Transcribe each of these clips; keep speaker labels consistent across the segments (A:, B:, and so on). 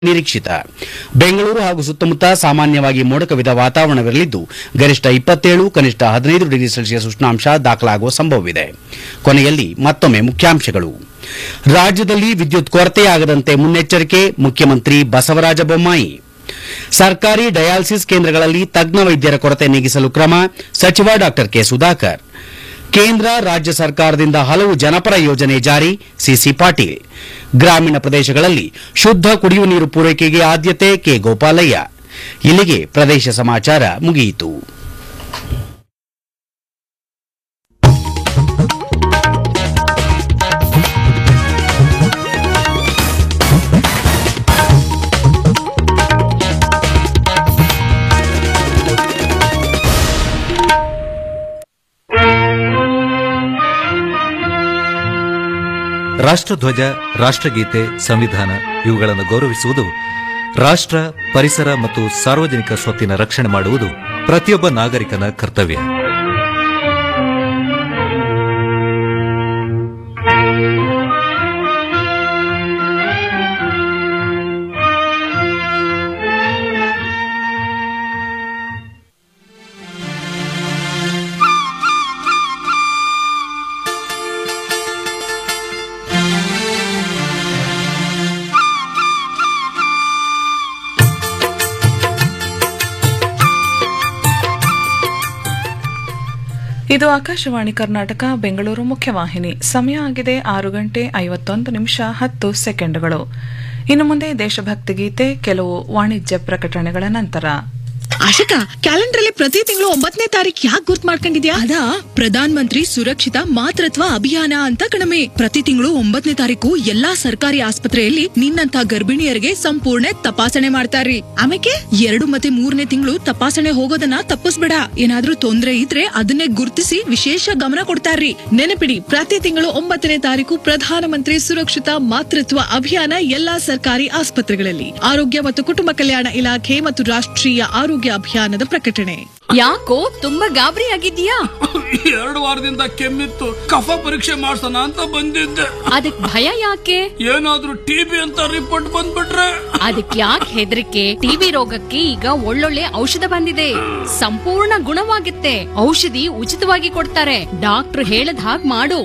A: ನಿರೀಕ್ಷಿತ ಬೆಂಗಳೂರು ಹಾಗೂ ಸುತ್ತಮುತ್ತ ಸಾಮಾನ್ಯವಾಗಿ ಮೋಡ ಕವಿದ ವಾತಾವರಣವಿರಲಿದ್ದು ಗರಿಷ್ಠ ಇಪ್ಪತ್ತೇಳು ಕನಿಷ್ಠ ಹದಿನೈದು ಡಿಗ್ರಿ ಸೆಲ್ಸಿಯಸ್ ಉಷ್ಣಾಂಶ ದಾಖಲಾಗುವ ಸಂಭವವಿದೆ ಕೊನೆಯಲ್ಲಿ ಮತ್ತೊಮ್ಮೆ ಮುಖ್ಯಾಂಶಗಳು ರಾಜ್ಯದಲ್ಲಿ ವಿದ್ಯುತ್ ಕೊರತೆಯಾಗದಂತೆ ಮುನ್ನೆಚ್ಚರಿಕೆ ಮುಖ್ಯಮಂತ್ರಿ ಬಸವರಾಜ ಬೊಮ್ಮಾಯಿ ಸರ್ಕಾರಿ ಡಯಾಲಿಸಿಸ್ ಕೇಂದ್ರಗಳಲ್ಲಿ ತಜ್ಞ ವೈದ್ಯರ ಕೊರತೆ ನೀಗಿಸಲು ಕ್ರಮ ಸಚಿವ ಡಾ ಕೆ ಸುಧಾಕರ್ ಕೇಂದ್ರ ರಾಜ್ಯ ಸರ್ಕಾರದಿಂದ ಹಲವು ಜನಪರ ಯೋಜನೆ ಜಾರಿ ಸಿಸಿ ಪಾಟೀಲ್ ಗ್ರಾಮೀಣ ಪ್ರದೇಶಗಳಲ್ಲಿ ಶುದ್ಧ ಕುಡಿಯುವ ನೀರು ಪೂರೈಕೆಗೆ ಆದ್ಯತೆ ಕೆ ಗೋಪಾಲಯ್ಯ ಇಲ್ಲಿಗೆ ಪ್ರದೇಶ ಸಮಾಚಾರ ಮುಗಿಯಿತು
B: ರಾಷ್ಟ್ರಧ್ವಜ ರಾಷ್ಟ್ರಗೀತೆ ಸಂವಿಧಾನ ಇವುಗಳನ್ನು ಗೌರವಿಸುವುದು ರಾಷ್ಟ್ರ ಪರಿಸರ ಮತ್ತು ಸಾರ್ವಜನಿಕ ಸ್ವತ್ತಿನ ರಕ್ಷಣೆ ಮಾಡುವುದು ಪ್ರತಿಯೊಬ್ಬ ನಾಗರಿಕನ ಕರ್ತವ್ಯ
C: ಇದು ಆಕಾಶವಾಣಿ ಕರ್ನಾಟಕ ಬೆಂಗಳೂರು ಮುಖ್ಯವಾಹಿನಿ ಸಮಯ ಆಗಿದೆ ಆರು ಗಂಟೆ ಐವತ್ತೊಂದು ನಿಮಿಷ ಹತ್ತು ಸೆಕೆಂಡುಗಳು ಇನ್ನು ಮುಂದೆ ದೇಶಭಕ್ತಿ ಗೀತೆ ಕೆಲವು ವಾಣಿಜ್ಯ ಪ್ರಕಟಣೆಗಳ ನಂತರ
D: ಆಶಿಕಾ ಕ್ಯಾಲೆಂಡರ್ ಅಲ್ಲಿ ಪ್ರತಿ ತಿಂಗಳು ಒಂಬತ್ತನೇ ತಾರೀಕು ಯಾಕೆ ಗುರ್ತ್ ಮಾಡ್ಕೊಂಡಿದ್ಯಾ ಅದ ಪ್ರಧಾನ್ ಮಂತ್ರಿ ಸುರಕ್ಷಿತ ಮಾತೃತ್ವ ಅಭಿಯಾನ ಅಂತ ಕಣಮೆ ಪ್ರತಿ ತಿಂಗಳು ಒಂಬತ್ತನೇ ತಾರೀಕು ಎಲ್ಲಾ ಸರ್ಕಾರಿ ಆಸ್ಪತ್ರೆಯಲ್ಲಿ ನಿನ್ನಂತ ಗರ್ಭಿಣಿಯರಿಗೆ ಸಂಪೂರ್ಣ ತಪಾಸಣೆ ಮಾಡ್ತಾರ್ರಿ ಆಮೇಲೆ ಎರಡು ಮತ್ತೆ ಮೂರನೇ ತಿಂಗಳು ತಪಾಸಣೆ ಹೋಗೋದನ್ನ ತಪ್ಪಿಸ್ಬೇಡ ಏನಾದ್ರೂ ತೊಂದ್ರೆ ಇದ್ರೆ ಅದನ್ನೇ ಗುರುತಿಸಿ ವಿಶೇಷ ಗಮನ ಕೊಡ್ತಾರ್ರಿ ನೆನಪಿಡಿ ಪ್ರತಿ ತಿಂಗಳು ಒಂಬತ್ತನೇ ತಾರೀಕು ಪ್ರಧಾನಮಂತ್ರಿ ಸುರಕ್ಷಿತ ಮಾತೃತ್ವ ಅಭಿಯಾನ ಎಲ್ಲಾ ಸರ್ಕಾರಿ ಆಸ್ಪತ್ರೆಗಳಲ್ಲಿ ಆರೋಗ್ಯ ಮತ್ತು ಕುಟುಂಬ ಕಲ್ಯಾಣ ಇಲಾಖೆ ಮತ್ತು ರಾಷ್ಟ್ರೀಯ ಆರೋಗ್ಯ ಅಭಿಯಾನದ ಪ್ರಕಟಣೆ
E: ಯಾಕೋ ತುಂಬಾ ಗಾಬರಿ ಆಗಿದ್ಯಾ
F: ಎರಡು ವಾರದಿಂದ ಕೆಮ್ಮಿತ್ತು ಕಫ ಪರೀಕ್ಷೆ ಮಾಡ್ಸೋಣ ಅಂತ ಬಂದಿದ್ದೆ
E: ಅದಕ್ ಭಯ ಯಾಕೆ
F: ಏನಾದ್ರೂ ಟಿಬಿ ಅಂತ ರಿಪೋರ್ಟ್ ಬಂದ್ಬಿಟ್ರೆ
E: ಅದಕ್ ಯಾಕೆ ಹೆದರಿಕೆ ಟಿಬಿ ರೋಗಕ್ಕೆ ಈಗ ಒಳ್ಳೊಳ್ಳೆ ಔಷಧ ಬಂದಿದೆ ಸಂಪೂರ್ಣ ಗುಣವಾಗುತ್ತೆ ಔಷಧಿ ಉಚಿತವಾಗಿ ಕೊಡ್ತಾರೆ ಡಾಕ್ಟರ್ ಹೇಳದ್ ಹಾಗ್ ಮಾಡು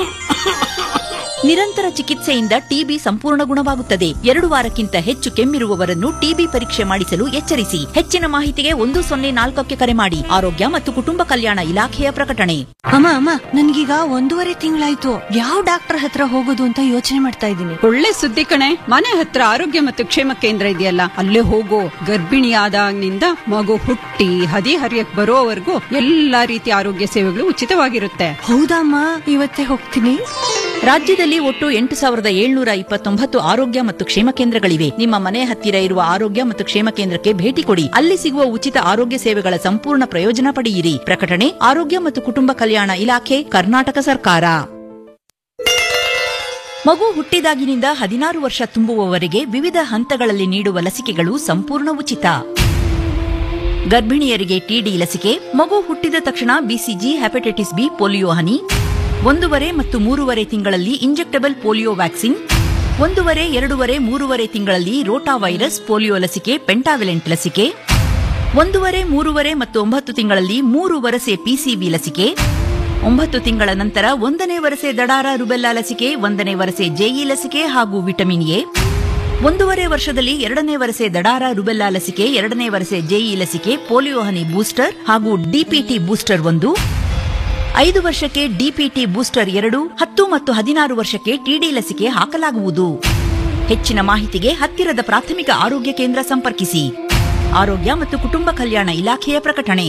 G: ನಿರಂತರ ಚಿಕಿತ್ಸೆಯಿಂದ ಟಿಬಿ ಸಂಪೂರ್ಣ ಗುಣವಾಗುತ್ತದೆ ಎರಡು ವಾರಕ್ಕಿಂತ ಹೆಚ್ಚು ಕೆಮ್ಮಿರುವವರನ್ನು ಟಿಬಿ ಪರೀಕ್ಷೆ ಮಾಡಿಸಲು ಎಚ್ಚರಿಸಿ ಹೆಚ್ಚಿನ ಮಾಹಿತಿಗೆ ಒಂದು ಸೊನ್ನೆ ನಾಲ್ಕಕ್ಕೆ ಕರೆ ಮಾಡಿ ಆರೋಗ್ಯ ಮತ್ತು ಕುಟುಂಬ ಕಲ್ಯಾಣ ಇಲಾಖೆಯ ಪ್ರಕಟಣೆ
H: ಅಮ್ಮ ಅಮ್ಮ ನನ್ಗೀಗ ಒಂದೂವರೆ ತಿಂಗಳಾಯ್ತು ಯಾವ ಡಾಕ್ಟರ್ ಹತ್ರ ಹೋಗೋದು ಅಂತ ಯೋಚನೆ ಮಾಡ್ತಾ ಇದ್ದೀನಿ
I: ಒಳ್ಳೆ ಸುದ್ದಿ ಕಣೆ ಮನೆ ಹತ್ರ ಆರೋಗ್ಯ ಮತ್ತು ಕ್ಷೇಮ ಕೇಂದ್ರ ಇದೆಯಲ್ಲ ಅಲ್ಲೇ ಹೋಗೋ ಗರ್ಭಿಣಿಯಾದಾಗಿನಿಂದ ಮಗು ಹುಟ್ಟಿ ಹದಿ ಹರಿಯಕ್ ಬರೋವರೆಗೂ ಎಲ್ಲಾ ರೀತಿಯ ಆರೋಗ್ಯ ಸೇವೆಗಳು ಉಚಿತವಾಗಿರುತ್ತೆ
H: ಹೌದಮ್ಮ ಇವತ್ತೇ ಹೋಗ್ತೀನಿ
G: ರಾಜ್ಯದಲ್ಲಿ ಒಟ್ಟು ಎಂಟು ಸಾವಿರದ ಏಳ್ನೂರ ಇಪ್ಪತ್ತೊಂಬತ್ತು ಆರೋಗ್ಯ ಮತ್ತು ಕ್ಷೇಮ ಕೇಂದ್ರಗಳಿವೆ ನಿಮ್ಮ ಮನೆ ಹತ್ತಿರ ಇರುವ ಆರೋಗ್ಯ ಮತ್ತು ಕ್ಷೇಮ ಕೇಂದ್ರಕ್ಕೆ ಭೇಟಿ ಕೊಡಿ ಅಲ್ಲಿ ಸಿಗುವ ಉಚಿತ ಆರೋಗ್ಯ ಸೇವೆಗಳ ಸಂಪೂರ್ಣ ಪ್ರಯೋಜನ ಪಡೆಯಿರಿ ಪ್ರಕಟಣೆ ಆರೋಗ್ಯ ಮತ್ತು ಕುಟುಂಬ ಕಲ್ಯಾಣ ಇಲಾಖೆ ಕರ್ನಾಟಕ ಸರ್ಕಾರ ಮಗು ಹುಟ್ಟಿದಾಗಿನಿಂದ ಹದಿನಾರು ವರ್ಷ ತುಂಬುವವರೆಗೆ ವಿವಿಧ ಹಂತಗಳಲ್ಲಿ ನೀಡುವ ಲಸಿಕೆಗಳು ಸಂಪೂರ್ಣ ಉಚಿತ ಗರ್ಭಿಣಿಯರಿಗೆ ಟಿಡಿ ಲಸಿಕೆ ಮಗು ಹುಟ್ಟಿದ ತಕ್ಷಣ ಬಿಸಿಜಿ ಹೆಪಟೈಟಿಸ್ ಬಿ ಪೋಲಿಯೋ ಹನಿ ಒಂದೂವರೆ ಮತ್ತು ಮೂರುವರೆ ತಿಂಗಳಲ್ಲಿ ಇಂಜೆಕ್ಟಬಲ್ ಪೋಲಿಯೋ ವ್ಯಾಕ್ಸಿನ್ ಒಂದೂವರೆ ಎರಡೂವರೆ ಮೂರುವರೆ ತಿಂಗಳಲ್ಲಿ ರೋಟಾ ವೈರಸ್ ಪೋಲಿಯೋ ಲಸಿಕೆ ಪೆಂಟಾವಿಲೆಂಟ್ ಲಸಿಕೆ ಒಂದೂವರೆ ಮೂರುವರೆ ಮತ್ತು ಒಂಬತ್ತು ತಿಂಗಳಲ್ಲಿ ಮೂರು ವರಸೆ ಪಿಸಿಬಿ ಲಸಿಕೆ ಒಂಬತ್ತು ತಿಂಗಳ ನಂತರ ಒಂದನೇ ವರಸೆ ದಡಾರ ರುಬೆಲ್ಲಾ ಲಸಿಕೆ ಒಂದನೇ ವರಸೆ ಜೆಇ ಲಸಿಕೆ ಹಾಗೂ ವಿಟಮಿನ್ ಎ ಒಂದೂವರೆ ವರ್ಷದಲ್ಲಿ ಎರಡನೇ ವರಸೆ ದಡಾರ ರುಬೆಲ್ಲಾ ಲಸಿಕೆ ಎರಡನೇ ವರಸೆ ಜೆಇ ಲಸಿಕೆ ಪೋಲಿಯೋ ಹನಿ ಬೂಸ್ಟರ್ ಹಾಗೂ ಡಿಪಿಟಿ ಬೂಸ್ಟರ್ ಒಂದು ಐದು ವರ್ಷಕ್ಕೆ ಡಿಪಿಟಿ ಬೂಸ್ಟರ್ ಎರಡು ಹತ್ತು ಮತ್ತು ಹದಿನಾರು ವರ್ಷಕ್ಕೆ ಟಿಡಿ ಲಸಿಕೆ ಹಾಕಲಾಗುವುದು ಹೆಚ್ಚಿನ ಮಾಹಿತಿಗೆ ಹತ್ತಿರದ ಪ್ರಾಥಮಿಕ ಆರೋಗ್ಯ ಕೇಂದ್ರ ಸಂಪರ್ಕಿಸಿ ಆರೋಗ್ಯ ಮತ್ತು ಕುಟುಂಬ ಕಲ್ಯಾಣ ಇಲಾಖೆಯ ಪ್ರಕಟಣೆ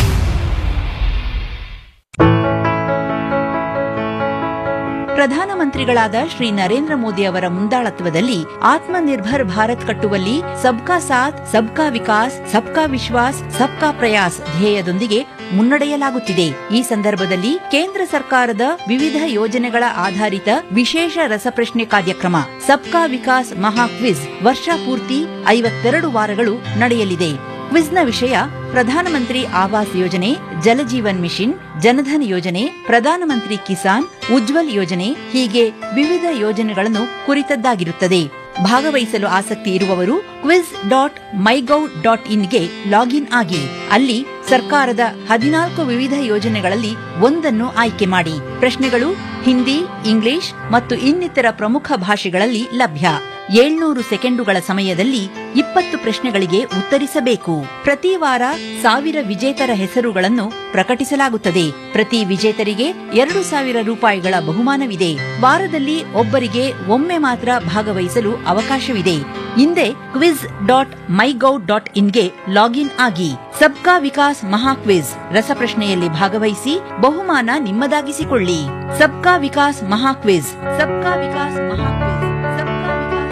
G: ಪ್ರಧಾನಮಂತ್ರಿಗಳಾದ ಶ್ರೀ ನರೇಂದ್ರ ಮೋದಿ ಅವರ ಮುಂದಾಳತ್ವದಲ್ಲಿ ಆತ್ಮನಿರ್ಭರ್ ಭಾರತ್ ಕಟ್ಟುವಲ್ಲಿ ಸಬ್ಕಾ ಸಾಥ್ ಸಬ್ಕಾ ವಿಕಾಸ್ ಸಬ್ಕಾ ವಿಶ್ವಾಸ್ ಸಬ್ಕಾ ಪ್ರಯಾಸ್ ಧ್ಯೇಯದೊಂದಿಗೆ ಮುನ್ನಡೆಯಲಾಗುತ್ತಿದೆ ಈ ಸಂದರ್ಭದಲ್ಲಿ ಕೇಂದ್ರ ಸರ್ಕಾರದ ವಿವಿಧ ಯೋಜನೆಗಳ ಆಧಾರಿತ ವಿಶೇಷ ರಸಪ್ರಶ್ನೆ ಕಾರ್ಯಕ್ರಮ ಸಬ್ಕಾ ವಿಕಾಸ್ ಮಹಾ ಕ್ವಿಜ್ ವರ್ಷ ಪೂರ್ತಿ ಐವತ್ತೆರಡು ವಾರಗಳು ನಡೆಯಲಿದೆ ಕ್ವಿಜ್ನ ವಿಷಯ ಪ್ರಧಾನಮಂತ್ರಿ ಆವಾಸ್ ಯೋಜನೆ ಜಲಜೀವನ್ ಮಿಷನ್ ಜನಧನ್ ಯೋಜನೆ ಪ್ರಧಾನಮಂತ್ರಿ ಕಿಸಾನ್ ಉಜ್ವಲ್ ಯೋಜನೆ ಹೀಗೆ ವಿವಿಧ ಯೋಜನೆಗಳನ್ನು ಕುರಿತದ್ದಾಗಿರುತ್ತದೆ ಭಾಗವಹಿಸಲು ಆಸಕ್ತಿ ಇರುವವರು ಕ್ವಿಜ್ ಡಾಟ್ ಮೈಗೌ ಡಾಟ್ ಇನ್ಗೆ ಲಾಗಿನ್ ಆಗಿ ಅಲ್ಲಿ ಸರ್ಕಾರದ ಹದಿನಾಲ್ಕು ವಿವಿಧ ಯೋಜನೆಗಳಲ್ಲಿ ಒಂದನ್ನು ಆಯ್ಕೆ ಮಾಡಿ ಪ್ರಶ್ನೆಗಳು ಹಿಂದಿ ಇಂಗ್ಲಿಷ್ ಮತ್ತು ಇನ್ನಿತರ ಪ್ರಮುಖ ಭಾಷೆಗಳಲ್ಲಿ ಲಭ್ಯ ಏಳ್ನೂರು ಸೆಕೆಂಡುಗಳ ಸಮಯದಲ್ಲಿ ಇಪ್ಪತ್ತು ಪ್ರಶ್ನೆಗಳಿಗೆ ಉತ್ತರಿಸಬೇಕು ಪ್ರತಿ ವಾರ ಸಾವಿರ ವಿಜೇತರ ಹೆಸರುಗಳನ್ನು ಪ್ರಕಟಿಸಲಾಗುತ್ತದೆ ಪ್ರತಿ ವಿಜೇತರಿಗೆ ಎರಡು ಸಾವಿರ ರೂಪಾಯಿಗಳ ಬಹುಮಾನವಿದೆ ವಾರದಲ್ಲಿ ಒಬ್ಬರಿಗೆ ಒಮ್ಮೆ ಮಾತ್ರ ಭಾಗವಹಿಸಲು ಅವಕಾಶವಿದೆ ಹಿಂದೆ ಕ್ವಿಜ್ ಡಾಟ್ ಮೈಗೌ ಡಾಟ್ ಇನ್ಗೆ ಲಾಗಿನ್ ಆಗಿ ಸಬ್ಕಾ ವಿಕಾಸ್ ಮಹಾ ಕ್ವಿಜ್ ರಸಪ್ರಶ್ನೆಯಲ್ಲಿ ಭಾಗವಹಿಸಿ ಬಹುಮಾನ ನಿಮ್ಮದಾಗಿಸಿಕೊಳ್ಳಿ ಸಬ್ಕಾ ವಿಕಾಸ್ ಮಹಾ ಕ್ವಿಜ್ ಸಬ್ಕಾ ವಿಕಾಸ್ ಮಹಾ ಕ್ವಿಜ್ ಸಬ್ಕಾ ವಿಕಾಸ್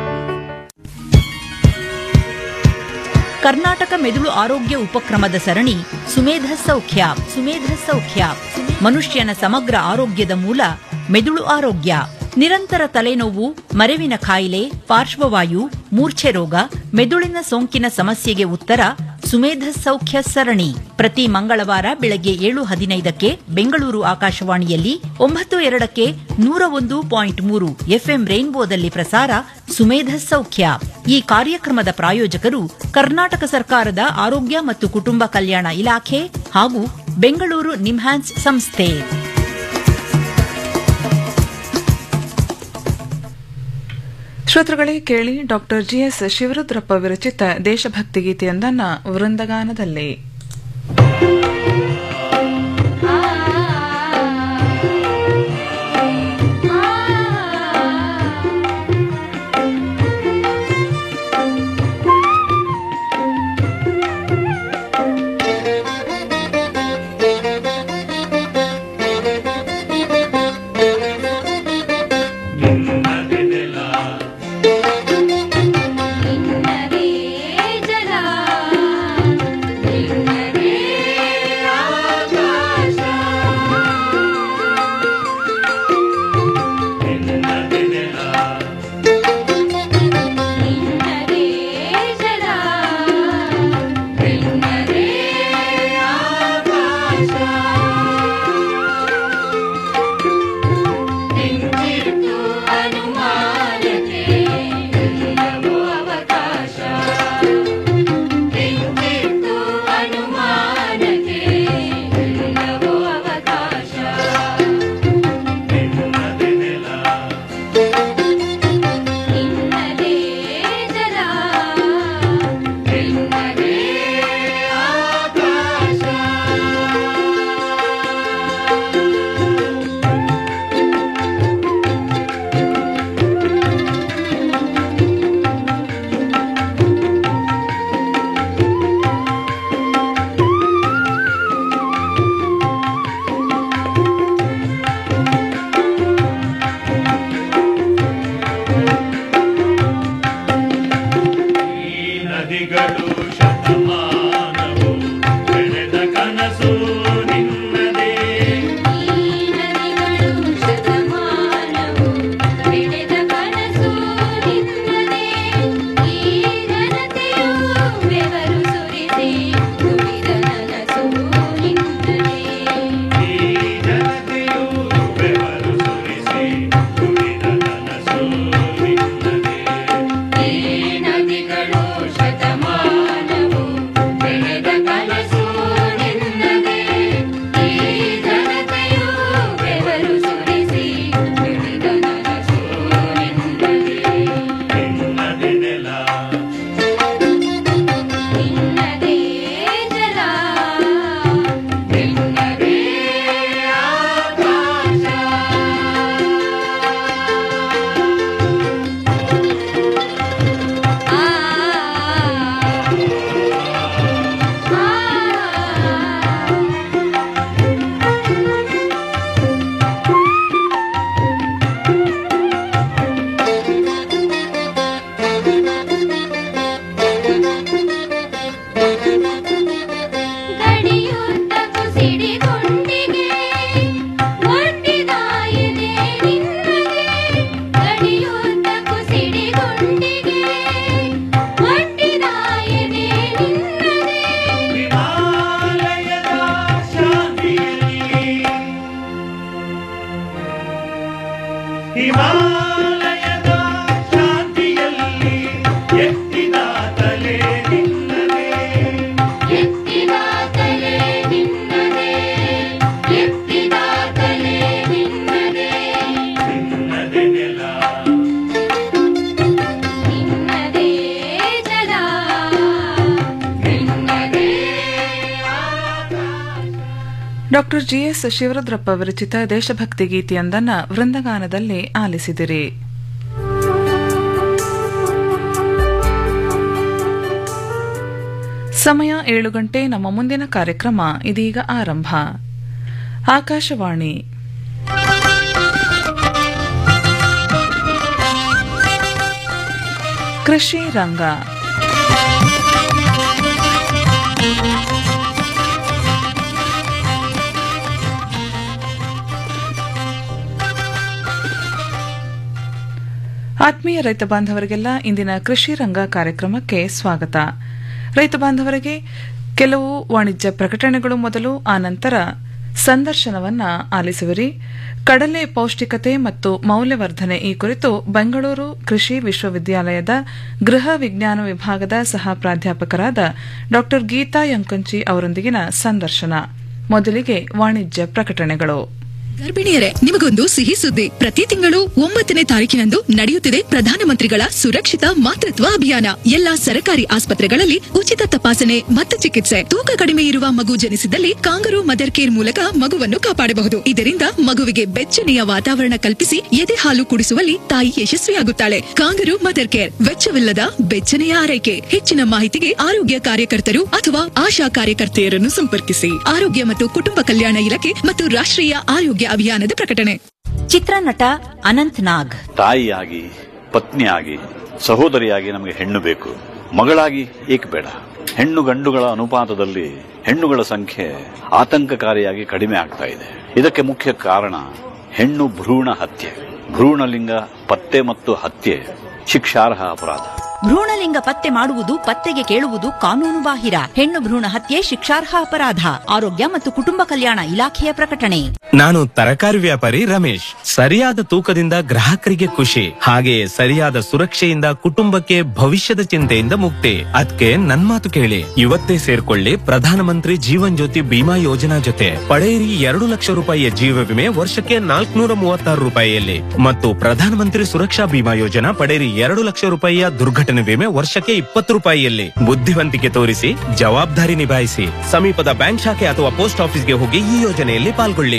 G: ಕರ್ನಾಟಕ ಮೆದುಳು ಆರೋಗ್ಯ ಉಪಕ್ರಮದ ಸರಣಿ ಸುಮೇಧ ಸೌಖ್ಯ ಸುಮೇಧ ಸೌಖ್ಯ ಮನುಷ್ಯನ ಸಮಗ್ರ ಆರೋಗ್ಯದ ಮೂಲ ಮೆದುಳು ಆರೋಗ್ಯ ನಿರಂತರ ತಲೆನೋವು ಮರೆವಿನ ಕಾಯಿಲೆ ಪಾರ್ಶ್ವವಾಯು ಮೂರ್ಛೆ ರೋಗ ಮೆದುಳಿನ ಸೋಂಕಿನ ಸಮಸ್ಯೆಗೆ ಉತ್ತರ ಸುಮೇಧ ಸೌಖ್ಯ ಸರಣಿ ಪ್ರತಿ ಮಂಗಳವಾರ ಬೆಳಗ್ಗೆ ಏಳು ಹದಿನೈದಕ್ಕೆ ಬೆಂಗಳೂರು ಆಕಾಶವಾಣಿಯಲ್ಲಿ ಒಂಬತ್ತು ಎರಡಕ್ಕೆ ನೂರ ಒಂದು ಪಾಯಿಂಟ್ ಮೂರು ಎಫ್ಎಂ ರೈನ್ಬೋದಲ್ಲಿ ಪ್ರಸಾರ ಸುಮೇಧ ಸೌಖ್ಯ ಈ ಕಾರ್ಯಕ್ರಮದ ಪ್ರಾಯೋಜಕರು ಕರ್ನಾಟಕ ಸರ್ಕಾರದ ಆರೋಗ್ಯ ಮತ್ತು ಕುಟುಂಬ ಕಲ್ಯಾಣ ಇಲಾಖೆ ಹಾಗೂ ಬೆಂಗಳೂರು ನಿಮ್ಹಾನ್ಸ್ ಸಂಸ್ಥೆ
C: ಶ್ರೋತೃಗಳೇ ಕೇಳಿ ಡಾಕ್ಟರ್ ಜಿಎಸ್ ಶಿವರುದ್ರಪ್ಪ ವಿರಚಿತ ದೇಶಭಕ್ತಿ ಗೀತೆಯೊಂದನ್ನ ವೃಂದಗಾನದಲ್ಲಿ
J: ಜಲ
C: ಡಾಕ್ಟರ್ ಜಿಎಸ್ ಶಿವರುದ್ರಪ್ಪ ವಿರಚಿತ ದೇಶಭಕ್ತಿ ಗೀತೆಯೊಂದನ್ನ ವೃಂದಗಾನದಲ್ಲಿ ಆಲಿಸಿದಿರಿ ಸಮಯ ಏಳು ಗಂಟೆ ನಮ್ಮ ಮುಂದಿನ ಕಾರ್ಯಕ್ರಮ ಇದೀಗ ಆರಂಭ ಆಕಾಶವಾಣಿ ಕೃಷಿ ರಂಗ ಆತ್ಮೀಯ ರೈತ ಬಾಂಧವರಿಗೆಲ್ಲ ಇಂದಿನ ಕೃಷಿ ರಂಗ ಕಾರ್ಯಕ್ರಮಕ್ಕೆ ಸ್ವಾಗತ ರೈತ ಬಾಂಧವರಿಗೆ ಕೆಲವು ವಾಣಿಜ್ಯ ಪ್ರಕಟಣೆಗಳು ಮೊದಲು ಆನಂತರ ಸಂದರ್ಶನವನ್ನ ಆಲಿಸುವಿರಿ ಕಡಲೆ ಪೌಷ್ಟಿಕತೆ ಮತ್ತು ಮೌಲ್ಯವರ್ಧನೆ ಈ ಕುರಿತು ಬೆಂಗಳೂರು ಕೃಷಿ ವಿಶ್ವವಿದ್ಯಾಲಯದ ಗೃಹ ವಿಜ್ಞಾನ ವಿಭಾಗದ ಸಹ ಪ್ರಾಧ್ಯಾಪಕರಾದ ಡಾ ಗೀತಾ ಯಂಕಂಚಿ ಅವರೊಂದಿಗಿನ ಸಂದರ್ಶನ ಮೊದಲಿಗೆ ವಾಣಿಜ್ಯ ಪ್ರಕಟಣೆಗಳು
D: ಗರ್ಭಿಣಿಯರೇ ನಿಮಗೊಂದು ಸಿಹಿ ಸುದ್ದಿ ಪ್ರತಿ ತಿಂಗಳು ಒಂಬತ್ತನೇ ತಾರೀಕಿನಂದು ನಡೆಯುತ್ತಿದೆ ಪ್ರಧಾನಮಂತ್ರಿಗಳ ಸುರಕ್ಷಿತ ಮಾತೃತ್ವ ಅಭಿಯಾನ ಎಲ್ಲಾ ಸರ್ಕಾರಿ ಆಸ್ಪತ್ರೆಗಳಲ್ಲಿ ಉಚಿತ ತಪಾಸಣೆ ಮತ್ತು ಚಿಕಿತ್ಸೆ ತೂಕ ಕಡಿಮೆ ಇರುವ ಮಗು ಜನಿಸಿದಲ್ಲಿ ಕಾಂಗರು ಮದರ್ ಕೇರ್ ಮೂಲಕ ಮಗುವನ್ನು ಕಾಪಾಡಬಹುದು ಇದರಿಂದ ಮಗುವಿಗೆ ಬೆಚ್ಚನೆಯ ವಾತಾವರಣ ಕಲ್ಪಿಸಿ ಎದೆ ಹಾಲು ಕುಡಿಸುವಲ್ಲಿ ತಾಯಿ ಯಶಸ್ವಿಯಾಗುತ್ತಾಳೆ ಕಾಂಗರು ಮದರ್ ಕೇರ್ ವೆಚ್ಚವಿಲ್ಲದ ಬೆಚ್ಚನೆಯ ಆರೈಕೆ ಹೆಚ್ಚಿನ ಮಾಹಿತಿಗೆ ಆರೋಗ್ಯ ಕಾರ್ಯಕರ್ತರು ಅಥವಾ ಆಶಾ ಕಾರ್ಯಕರ್ತೆಯರನ್ನು ಸಂಪರ್ಕಿಸಿ ಆರೋಗ್ಯ ಮತ್ತು ಕುಟುಂಬ ಕಲ್ಯಾಣ ಇಲಾಖೆ ಮತ್ತು ರಾಷ್ಟ್ರೀಯ ಆರೋಗ್ಯ ಅಭಿಯಾನದ ಪ್ರಕಟಣೆ
G: ಚಿತ್ರನಟ ಅನಂತ್ ನಾಗ್
J: ತಾಯಿಯಾಗಿ ಪತ್ನಿಯಾಗಿ ಸಹೋದರಿಯಾಗಿ ನಮಗೆ ಹೆಣ್ಣು ಬೇಕು ಮಗಳಾಗಿ ಏಕೆ ಬೇಡ ಹೆಣ್ಣು ಗಂಡುಗಳ ಅನುಪಾತದಲ್ಲಿ ಹೆಣ್ಣುಗಳ ಸಂಖ್ಯೆ ಆತಂಕಕಾರಿಯಾಗಿ ಕಡಿಮೆ ಆಗ್ತಾ ಇದೆ ಇದಕ್ಕೆ ಮುಖ್ಯ ಕಾರಣ ಹೆಣ್ಣು ಭ್ರೂಣ ಹತ್ಯೆ ಭ್ರೂಣಲಿಂಗ ಪತ್ತೆ ಮತ್ತು ಹತ್ಯೆ ಶಿಕ್ಷಾರ್ಹ ಅಪರಾಧ
G: ಭ್ರೂಣಲಿಂಗ ಪತ್ತೆ ಮಾಡುವುದು ಪತ್ತೆಗೆ ಕೇಳುವುದು ಕಾನೂನು ಬಾಹಿರ ಹೆಣ್ಣು ಭ್ರೂಣ ಹತ್ಯೆ ಶಿಕ್ಷಾರ್ಹ ಅಪರಾಧ ಆರೋಗ್ಯ ಮತ್ತು ಕುಟುಂಬ ಕಲ್ಯಾಣ ಇಲಾಖೆಯ ಪ್ರಕಟಣೆ
K: ನಾನು ತರಕಾರಿ ವ್ಯಾಪಾರಿ ರಮೇಶ್ ಸರಿಯಾದ ತೂಕದಿಂದ ಗ್ರಾಹಕರಿಗೆ ಖುಷಿ ಹಾಗೆಯೇ ಸರಿಯಾದ ಸುರಕ್ಷೆಯಿಂದ ಕುಟುಂಬಕ್ಕೆ ಭವಿಷ್ಯದ ಚಿಂತೆಯಿಂದ ಮುಕ್ತಿ ಅದಕ್ಕೆ ನನ್ ಮಾತು ಕೇಳಿ ಇವತ್ತೇ ಸೇರ್ಕೊಳ್ಳಿ ಪ್ರಧಾನಮಂತ್ರಿ ಜೀವನ್ ಜ್ಯೋತಿ ಬಿಮಾ ಯೋಜನಾ ಜೊತೆ ಪಡೆಯಿರಿ ಎರಡು ಲಕ್ಷ ರೂಪಾಯಿಯ ಜೀವ ವಿಮೆ ವರ್ಷಕ್ಕೆ ನಾಲ್ಕುನೂರ ಮೂವತ್ತಾರು ರೂಪಾಯಿಯಲ್ಲಿ ಮತ್ತು ಪ್ರಧಾನಮಂತ್ರಿ ಸುರಕ್ಷಾ ಬಿಮಾ ಯೋಜನಾ ಪಡೆಯಿರಿ ಎರಡು ಲಕ್ಷ ರೂಪಾಯಿಯ ದುರ್ಘಟನೆ ವಿಮೆ ವರ್ಷಕ್ಕೆ ಇಪ್ಪತ್ತು ರೂಪಾಯಿಯಲ್ಲಿ ಬುದ್ಧಿವಂತಿಕೆ ತೋರಿಸಿ ಜವಾಬ್ದಾರಿ ನಿಭಾಯಿಸಿ ಸಮೀಪದ ಬ್ಯಾಂಕ್ ಶಾಖೆ ಅಥವಾ ಪೋಸ್ಟ್ ಆಫೀಸ್ಗೆ ಹೋಗಿ ಈ ಯೋಜನೆಯಲ್ಲಿ ಪಾಲ್ಗೊಳ್ಳಿ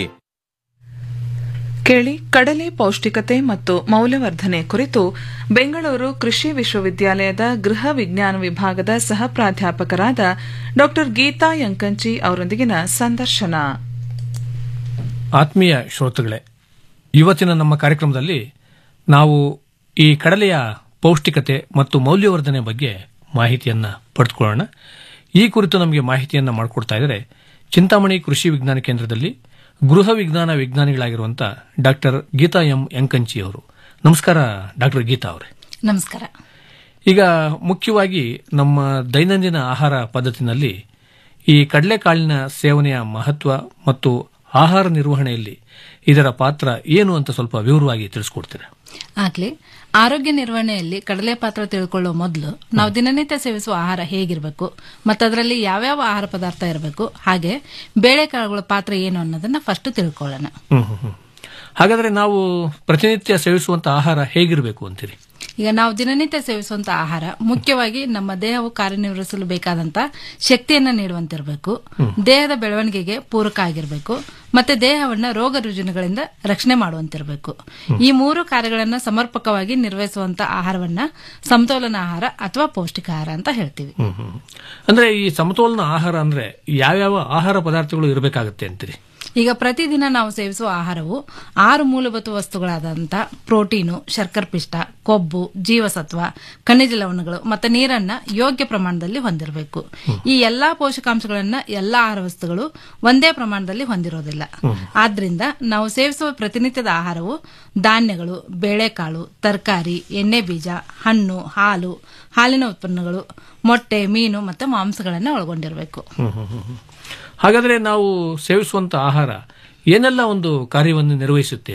C: ಕೇಳಿ ಕಡಲೆ ಪೌಷ್ಟಿಕತೆ ಮತ್ತು ಮೌಲ್ಯವರ್ಧನೆ ಕುರಿತು ಬೆಂಗಳೂರು ಕೃಷಿ ವಿಶ್ವವಿದ್ಯಾಲಯದ ಗೃಹ ವಿಜ್ಞಾನ ವಿಭಾಗದ ಸಹ ಪ್ರಾಧ್ಯಾಪಕರಾದ ಡಾ ಗೀತಾ ಯಂಕಂಚಿ ಅವರೊಂದಿಗಿನ ಸಂದರ್ಶನ
L: ಆತ್ಮೀಯ ಶ್ರೋತೃಗಳೇ ಇವತ್ತಿನ ನಮ್ಮ ಕಾರ್ಯಕ್ರಮದಲ್ಲಿ ನಾವು ಈ ಕಡಲೆಯ ಪೌಷ್ಟಿಕತೆ ಮತ್ತು ಮೌಲ್ಯವರ್ಧನೆ ಬಗ್ಗೆ ಮಾಹಿತಿಯನ್ನ ಪಡೆದುಕೊಳ್ಳೋಣ ಈ ಕುರಿತು ನಮಗೆ ಮಾಹಿತಿಯನ್ನ ಮಾಡಿಕೊಡ್ತಾ ಇದ್ದಾರೆ ಚಿಂತಾಮಣಿ ಕೃಷಿ ವಿಜ್ಞಾನ ಕೇಂದ್ರದಲ್ಲಿ ಗೃಹ ವಿಜ್ಞಾನ ವಿಜ್ಞಾನಿಗಳಾಗಿರುವಂತ ಡಾಕ್ಟರ್ ಗೀತಾ ಎಂ ಯಂಕಂಚಿ ಅವರು ನಮಸ್ಕಾರ ಡಾಕ್ಟರ್ ಗೀತಾ ಅವರೇ
M: ನಮಸ್ಕಾರ
L: ಈಗ ಮುಖ್ಯವಾಗಿ ನಮ್ಮ ದೈನಂದಿನ ಆಹಾರ ಪದ್ಧತಿನಲ್ಲಿ ಈ ಕಡಲೆಕಾಳಿನ ಸೇವನೆಯ ಮಹತ್ವ ಮತ್ತು ಆಹಾರ ನಿರ್ವಹಣೆಯಲ್ಲಿ ಇದರ ಪಾತ್ರ ಏನು ಅಂತ ಸ್ವಲ್ಪ ವಿವರವಾಗಿ ತಿಳಿಸ್ಕೊಡ್ತೀರಾ
M: ಆಗ್ಲಿ ಆರೋಗ್ಯ ನಿರ್ವಹಣೆಯಲ್ಲಿ ಕಡಲೆ ಪಾತ್ರ ತಿಳ್ಕೊಳ್ಳೋ ಮೊದಲು ನಾವು ದಿನನಿತ್ಯ ಸೇವಿಸುವ ಆಹಾರ ಹೇಗಿರಬೇಕು ಮತ್ತು ಅದರಲ್ಲಿ ಯಾವ್ಯಾವ ಆಹಾರ ಪದಾರ್ಥ ಇರಬೇಕು ಹಾಗೆ ಬೇಳೆಕಾಳುಗಳ ಪಾತ್ರ ಏನು ಅನ್ನೋದನ್ನ ಫಸ್ಟ್ ತಿಳ್ಕೊಳ್ಳೋಣ
L: ಹ್ಮ್ ಹ್ಮ್ ಹ್ಮ್. ಹಾಗಾದ್ರೆ ನಾವು ಪ್ರತಿನಿತ್ಯ ಸೇವಿಸುವಂತ ಆಹಾರ ಹೇಗಿರಬೇಕು ಅಂತೀರಿ
M: ಈಗ ನಾವು ದಿನನಿತ್ಯ ಸೇವಿಸುವಂತ ಆಹಾರ ಮುಖ್ಯವಾಗಿ ನಮ್ಮ ದೇಹವು ಕಾರ್ಯನಿರ್ವಹಿಸಲು ಬೇಕಾದಂತ ಶಕ್ತಿಯನ್ನ ನೀಡುವಂತಿರಬೇಕು ದೇಹದ ಬೆಳವಣಿಗೆಗೆ ಪೂರಕ ಆಗಿರಬೇಕು ಮತ್ತೆ ದೇಹವನ್ನ ರೋಗ ರುಜಿನಗಳಿಂದ ರಕ್ಷಣೆ ಮಾಡುವಂತಿರಬೇಕು ಈ ಮೂರು ಕಾರ್ಯಗಳನ್ನ ಸಮರ್ಪಕವಾಗಿ ನಿರ್ವಹಿಸುವಂತ ಆಹಾರವನ್ನ ಸಮತೋಲನ ಆಹಾರ ಅಥವಾ ಪೌಷ್ಟಿಕ ಆಹಾರ ಅಂತ ಹೇಳ್ತೀವಿ
L: ಹ್ಮ್ ಹ್ಮ್. ಅಂದ್ರೆ ಈ ಸಮತೋಲನ ಆಹಾರ ಅಂದ್ರೆ ಯಾವ್ಯಾವ ಆಹಾರ ಪದಾರ್ಥಗಳು ಇರಬೇಕಾಗತ್ತೆ ಅಂತೀರಿ
M: ಈಗ ಪ್ರತಿದಿನ ನಾವು ಸೇವಿಸುವ ಆಹಾರವು ಆರು ಮೂಲಭೂತ ವಸ್ತುಗಳಾದಂಥ ಪ್ರೋಟೀನು ಶರ್ಕರ ಪಿಷ್ಟ ಕೊಬ್ಬು ಜೀವಸತ್ವ ಖನಿಜ ಲವಣಗಳು ಮತ್ತು ನೀರನ್ನ ಯೋಗ್ಯ ಪ್ರಮಾಣದಲ್ಲಿ ಹೊಂದಿರಬೇಕು ಈ ಎಲ್ಲಾ ಪೋಷಕಾಂಶಗಳನ್ನ ಎಲ್ಲಾ ಆಹಾರ ವಸ್ತುಗಳು ಒಂದೇ ಪ್ರಮಾಣದಲ್ಲಿ ಹೊಂದಿರೋದಿಲ್ಲ ಆದ್ರಿಂದ ನಾವು ಸೇವಿಸುವ ಪ್ರತಿನಿತ್ಯದ ಆಹಾರವು ಧಾನ್ಯಗಳು ಬೇಳೆಕಾಳು ತರಕಾರಿ ಎಣ್ಣೆ ಬೀಜ ಹಣ್ಣು ಹಾಲು ಹಾಲಿನ ಉತ್ಪನ್ನಗಳು ಮೊಟ್ಟೆ ಮೀನು ಮತ್ತು ಮಾಂಸಗಳನ್ನ ಒಳಗೊಂಡಿರಬೇಕು
L: ಹ್ಮ್ ಹ್ಮ್ ಹ್ಮ್ ಹ್ಮ್. ಹಾಗಾದ್ರೆ ನಾವು ಸೇವಿಸುವಂತ ಆಹಾರ ಏನೆಲ್ಲ ಒಂದು ಕಾರ್ಯವನ್ನು ನಿರ್ವಹಿಸುತ್ತೆ ಅಂತೀರಿ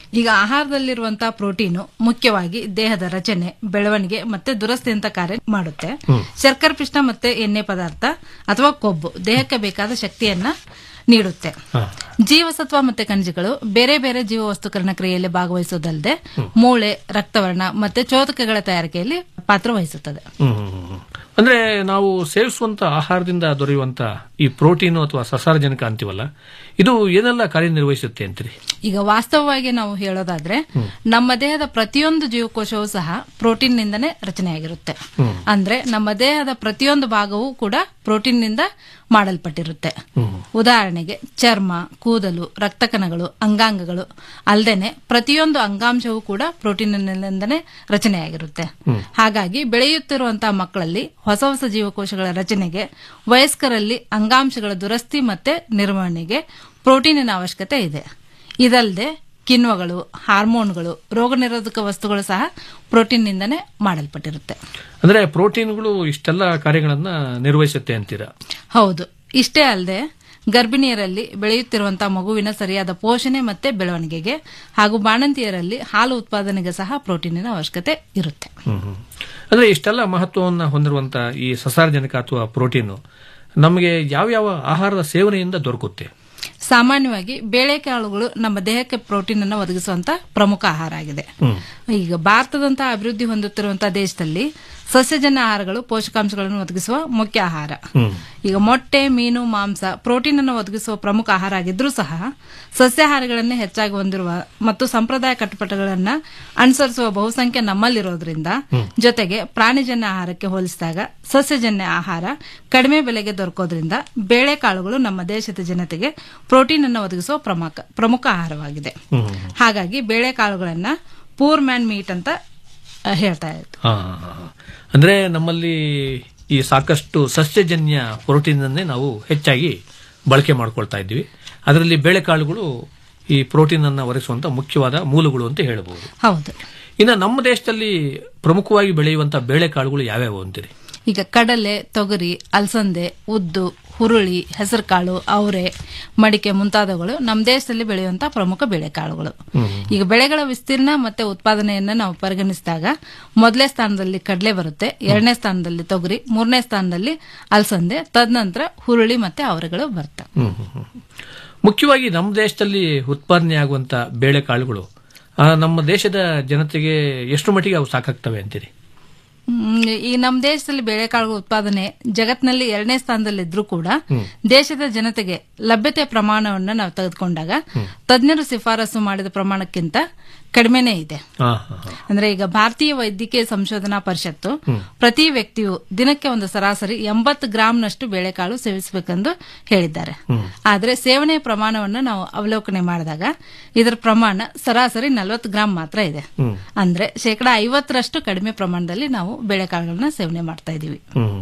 M: ಈಗ ಆಹಾರದಲ್ಲಿರುವಂತಹ ಪ್ರೋಟೀನು ಮುಖ್ಯವಾಗಿ ದೇಹದ ರಚನೆ ಬೆಳವಣಿಗೆ ಮತ್ತೆ ದುರಸ್ತಿಯಂತ ಕಾರ್ಯ ಮಾಡುತ್ತೆ ಶರ್ಕರ ಪಿಷ್ಟ ಮತ್ತೆ ಎಣ್ಣೆ ಪದಾರ್ಥ ಅಥವಾ ಕೊಬ್ಬು ದೇಹಕ್ಕೆ ಬೇಕಾದ ಶಕ್ತಿಯನ್ನ ನೀಡುತ್ತೆ ಜೀವಸತ್ವ ಮತ್ತೆ ಖನಿಜಗಳು ಬೇರೆ ಬೇರೆ ಜೀವವಸ್ತುಕರಣ ಕ್ರಿಯೆಯಲ್ಲಿ ಭಾಗವಹಿಸೋದಲ್ಲದೆ ಮೂಳೆ ರಕ್ತವರ್ಣ ಮತ್ತೆ ಚೋದಕಗಳ ತಯಾರಿಕೆಯಲ್ಲಿ ಪಾತ್ರ ವಹಿಸುತ್ತದೆ
L: ಹ್ಮ್, ಹ್ಮ್, ಹ್ಮ್. ಅಂದ್ರೆ ನಾವು ಸೇವಿಸುವಂತ ಆಹಾರದಿಂದ ದೊರೆಯುವಂತ ಈ ಪ್ರೋಟೀನು ಅಥವಾ ಸಸಾರಜನಕ ಅಂತೀವಲ್ಲ ಇದು ಏನೆಲ್ಲ ಕಾರ್ಯನಿರ್ವಹಿಸುತ್ತೆ ಅಂತೀರಿ
M: ಈಗ ವಾಸ್ತವವಾಗಿ ನಾವು ಹೇಳೋದಾದ್ರೆ ನಮ್ಮ ದೇಹದ ಪ್ರತಿಯೊಂದು ಜೀವಕೋಶವೂ ಸಹ ಪ್ರೋಟೀನ್ ನಿಂದನೇ ರಚನೆಯಾಗಿರುತ್ತೆ ಅಂದ್ರೆ ನಮ್ಮ ದೇಹದ ಪ್ರತಿಯೊಂದು ಭಾಗವೂ ಕೂಡ ಪ್ರೋಟೀನ್ ನಿಂದ ಮಾಡಲ್ಪಟ್ಟಿರುತ್ತೆ ಉದಾಹರಣೆಗೆ ಚರ್ಮ ಕೂದಲು ರಕ್ತಕಣಗಳು ಅಂಗಾಂಗಗಳು ಅಲ್ಲದೇನೆ ಪ್ರತಿಯೊಂದು ಅಂಗಾಂಶವೂ ಕೂಡ ಪ್ರೋಟೀನಿನಿಂದನೇ ರಚನೆಯಾಗಿರುತ್ತೆ ಹಾಗಾಗಿ ಬೆಳೆಯುತ್ತಿರುವಂತಹ ಮಕ್ಕಳಲ್ಲಿ ಹೊಸ ಹೊಸ ಜೀವಕೋಶಗಳ ರಚನೆಗೆ ವಯಸ್ಕರಲ್ಲಿ ಅಂಗಾಂಶಗಳ ದುರಸ್ತಿ ಮತ್ತೆ ನಿರ್ವಹಣೆಗೆ ಪ್ರೋಟೀನಿನ ಅವಶ್ಯಕತೆ ಇದೆ ಇದಲ್ಲದೆ ಕಿಣ್ವಗಳು ಹಾರ್ಮೋನ್ಗಳು ರೋಗ ನಿರೋಧಕ ವಸ್ತುಗಳು ಸಹ ಪ್ರೋಟೀನ್ನಿಂದನೇ ಮಾಡಲ್ಪಟ್ಟಿರುತ್ತೆ
L: ಅಂದ್ರೆ ಪ್ರೋಟೀನ್ಗಳು ಇಷ್ಟೆಲ್ಲ ಕಾರ್ಯಗಳನ್ನ ನಿರ್ವಹಿಸುತ್ತೆ ಅಂತೀರಾ
M: ಹೌದು ಇಷ್ಟೇ ಅಲ್ಲದೆ ಗರ್ಭಿಣಿಯರಲ್ಲಿ ಬೆಳೆಯುತ್ತಿರುವಂತಹ ಮಗುವಿನ ಸರಿಯಾದ ಪೋಷಣೆ ಮತ್ತೆ ಬೆಳವಣಿಗೆಗೆ ಹಾಗೂ ಬಾಣಂತಿಯರಲ್ಲಿ ಹಾಲು ಉತ್ಪಾದನೆಗೆ ಸಹ ಪ್ರೋಟೀನಿನ ಅವಶ್ಯಕತೆ ಇರುತ್ತೆ
L: ಹ್ಮ್, ಹ್ಮ್. ಅಂದ್ರೆ ಇಷ್ಟೆಲ್ಲ ಮಹತ್ವವನ್ನು ಹೊಂದಿರುವಂತ ಈ ಸಸಾರಜನಕ ಅಥವಾ ಪ್ರೋಟೀನು ನಮಗೆ ಯಾವ್ಯಾವ ಆಹಾರದ ಸೇವನೆಯಿಂದ ದೊರಕುತ್ತೆ
M: ಸಾಮಾನ್ಯವಾಗಿ ಬೇಳೆಕಾಳುಗಳು ನಮ್ಮ ದೇಹಕ್ಕೆ ಪ್ರೋಟೀನ್ ಅನ್ನು ಒದಗಿಸುವಂತ ಪ್ರಮುಖ ಆಹಾರ ಆಗಿದೆ ಈಗ ಭಾರತದಂತಹ ಅಭಿವೃದ್ಧಿ ಹೊಂದುತ್ತಿರುವಂತಹ ದೇಶದಲ್ಲಿ ಸಸ್ಯಜನ್ಯ ಆಹಾರಗಳು ಪೋಷಕಾಂಶಗಳನ್ನು ಒದಗಿಸುವ ಮುಖ್ಯ ಆಹಾರ ಈಗ ಮೊಟ್ಟೆ ಮೀನು ಮಾಂಸ ಪ್ರೋಟೀನ್ ಅನ್ನು ಒದಗಿಸುವ ಪ್ರಮುಖ ಆಹಾರ ಆಗಿದ್ರೂ ಸಹ ಸಸ್ಯಾಹಾರಗಳನ್ನೇ ಹೆಚ್ಚಾಗಿ ಹೊಂದಿರುವ ಮತ್ತು ಸಂಪ್ರದಾಯ ಕಟ್ಟುಪಾಡುಗಳನ್ನ ಅನುಸರಿಸುವ ಬಹುಸಂಖ್ಯೆ ನಮ್ಮಲ್ಲಿರೋದ್ರಿಂದ ಜೊತೆಗೆ ಪ್ರಾಣಿಜನ್ಯ ಆಹಾರಕ್ಕೆ ಹೋಲಿಸಿದಾಗ ಸಸ್ಯಜನ್ಯ ಆಹಾರ ಕಡಿಮೆ ಬೆಲೆಗೆ ದೊರಕೋದ್ರಿಂದ ಬೇಳೆಕಾಳುಗಳು ನಮ್ಮ ದೇಶದ ಜನತೆಗೆ ಪ್ರೋಟೀನ್ ಅನ್ನು ಒದಗಿಸುವ ಪ್ರಮುಖ ಪ್ರಮುಖ ಆಹಾರವಾಗಿದೆ ಹಾಗಾಗಿ ಬೇಳೆಕಾಳುಗಳನ್ನ ಪೂರ್ ಮ್ಯಾನ್ ಮೀಟ್ ಅಂತ ಆ, ಹೇಳ್ತಾ ಇತ್ತು
L: ಹಾ, ಹಾ, ಹಾ. ಅಂದ್ರೆ ನಮ್ಮಲ್ಲಿ ಈ ಸಾಕಷ್ಟು ಸಸ್ಯಜನ್ಯ ಪ್ರೋಟೀನ್ ಅನ್ನೇ ನಾವು ಹೆಚ್ಚಾಗಿ ಬಳಕೆ ಮಾಡ್ಕೊಳ್ತಾ ಇದ್ವಿ ಅದರಲ್ಲಿ ಬೇಳೆಕಾಳುಗಳು ಈ ಪ್ರೋಟೀನ್ ಅನ್ನ ಒದಗಿಸುವಂತ ಮುಖ್ಯವಾದ ಮೂಲಗಳು ಅಂತ ಹೇಳಬಹುದು
M: ಹೌದು
L: ಇನ್ನು ನಮ್ಮ ದೇಶದಲ್ಲಿ ಪ್ರಮುಖವಾಗಿ ಬೆಳೆಯುವಂತ ಬೇಳೆಕಾಳುಗಳು ಯಾವ್ಯಾವು ಅಂತೀರಿ
M: ಈಗ ಕಡಲೆ ತೊಗರಿ ಅಲಸಂದೆ ಉದ್ದು ಹುರುಳಿ ಹೆಸರುಕಾಳು ಅವರೆ ಮಡಿಕೆ ಮುಂತಾದವುಗಳು ನಮ್ಮ ದೇಶದಲ್ಲಿ ಬೆಳೆಯುವಂತಹ ಪ್ರಮುಖ ಬೆಳೆಕಾಳುಗಳು ಈಗ ಬೆಳೆಗಳ ವಿಸ್ತೀರ್ಣ ಮತ್ತೆ ಉತ್ಪಾದನೆಯನ್ನ ನಾವು ಪರಿಗಣಿಸಿದಾಗ ಮೊದಲನೇ ಸ್ಥಾನದಲ್ಲಿ ಕಡಲೆ ಬರುತ್ತೆ ಎರಡನೇ ಸ್ಥಾನದಲ್ಲಿ ತೊಗರಿ ಮೂರನೇ ಸ್ಥಾನದಲ್ಲಿ ಅಲಸಂದೆ ತದನಂತರ ಹುರುಳಿ ಮತ್ತೆ ಅವರೆಗಳು ಬರ್ತವೆ
L: ಹ್ಮ್, ಹ್ಮ್, ಹ್ಮ್. ಮುಖ್ಯವಾಗಿ ನಮ್ಮ ದೇಶದಲ್ಲಿ ಉತ್ಪಾದನೆ ಆಗುವಂತ ಬೇಳೆಕಾಳುಗಳು ಆ, ನಮ್ಮ ದೇಶದ ಜನತೆಗೆ ಎಷ್ಟು ಮಟ್ಟಿಗೆ ಅವು ಸಾಕಾಗ್ತವೆ ಅಂತೀರಿ
M: ಹ್ಮ್, ಈ ನಮ್ಮ ದೇಶದಲ್ಲಿ ಬೇಳೆಕಾಳು ಉತ್ಪಾದನೆ ಜಗತ್ತಿನಲ್ಲಿ ಎರಡನೇ ಸ್ಥಾನದಲ್ಲಿದ್ರೂ ಕೂಡ ದೇಶದ ಜನತೆಗೆ ಲಭ್ಯತೆ ಪ್ರಮಾಣವನ್ನು ನಾವು ತೆಗೆದುಕೊಂಡಾಗ ತಜ್ಞರು ಶಿಫಾರಸು ಮಾಡಿದ ಪ್ರಮಾಣಕ್ಕಿಂತ ಕಡಿಮೆನೇ ಇದೆ
L: ಹಾ, ಹಾ, ಹಾ.
M: ಅಂದ್ರೆ ಈಗ ಭಾರತೀಯ ವೈದ್ಯಕೀಯ ಸಂಶೋಧನಾ ಪರಿಷತ್ತು ಪ್ರತಿ ವ್ಯಕ್ತಿಯು ದಿನಕ್ಕೆ ಒಂದು ಸರಾಸರಿ ಎಂಬತ್ತು ಗ್ರಾಂನಷ್ಟು ಬೇಳೆಕಾಳು ಸೇವಿಸಬೇಕೆಂದು ಹೇಳಿದ್ದಾರೆ ಆದ್ರೆ ಸೇವನೆ ಪ್ರಮಾಣವನ್ನು ನಾವು ಅವಲೋಕನೆ ಮಾಡಿದಾಗ ಇದರ ಪ್ರಮಾಣ ಸರಾಸರಿ ನಲವತ್ತು ಗ್ರಾಂ ಮಾತ್ರ ಇದೆ ಅಂದ್ರೆ ಶೇಕಡಾ ಐವತ್ತರಷ್ಟು ಕಡಿಮೆ ಪ್ರಮಾಣದಲ್ಲಿ ನಾವು ಬೇಳೆಕಾಳುಗಳನ್ನ ಸೇವನೆ ಮಾಡ್ತಾ ಇದೀವಿ
L: ಹ್ಮ್.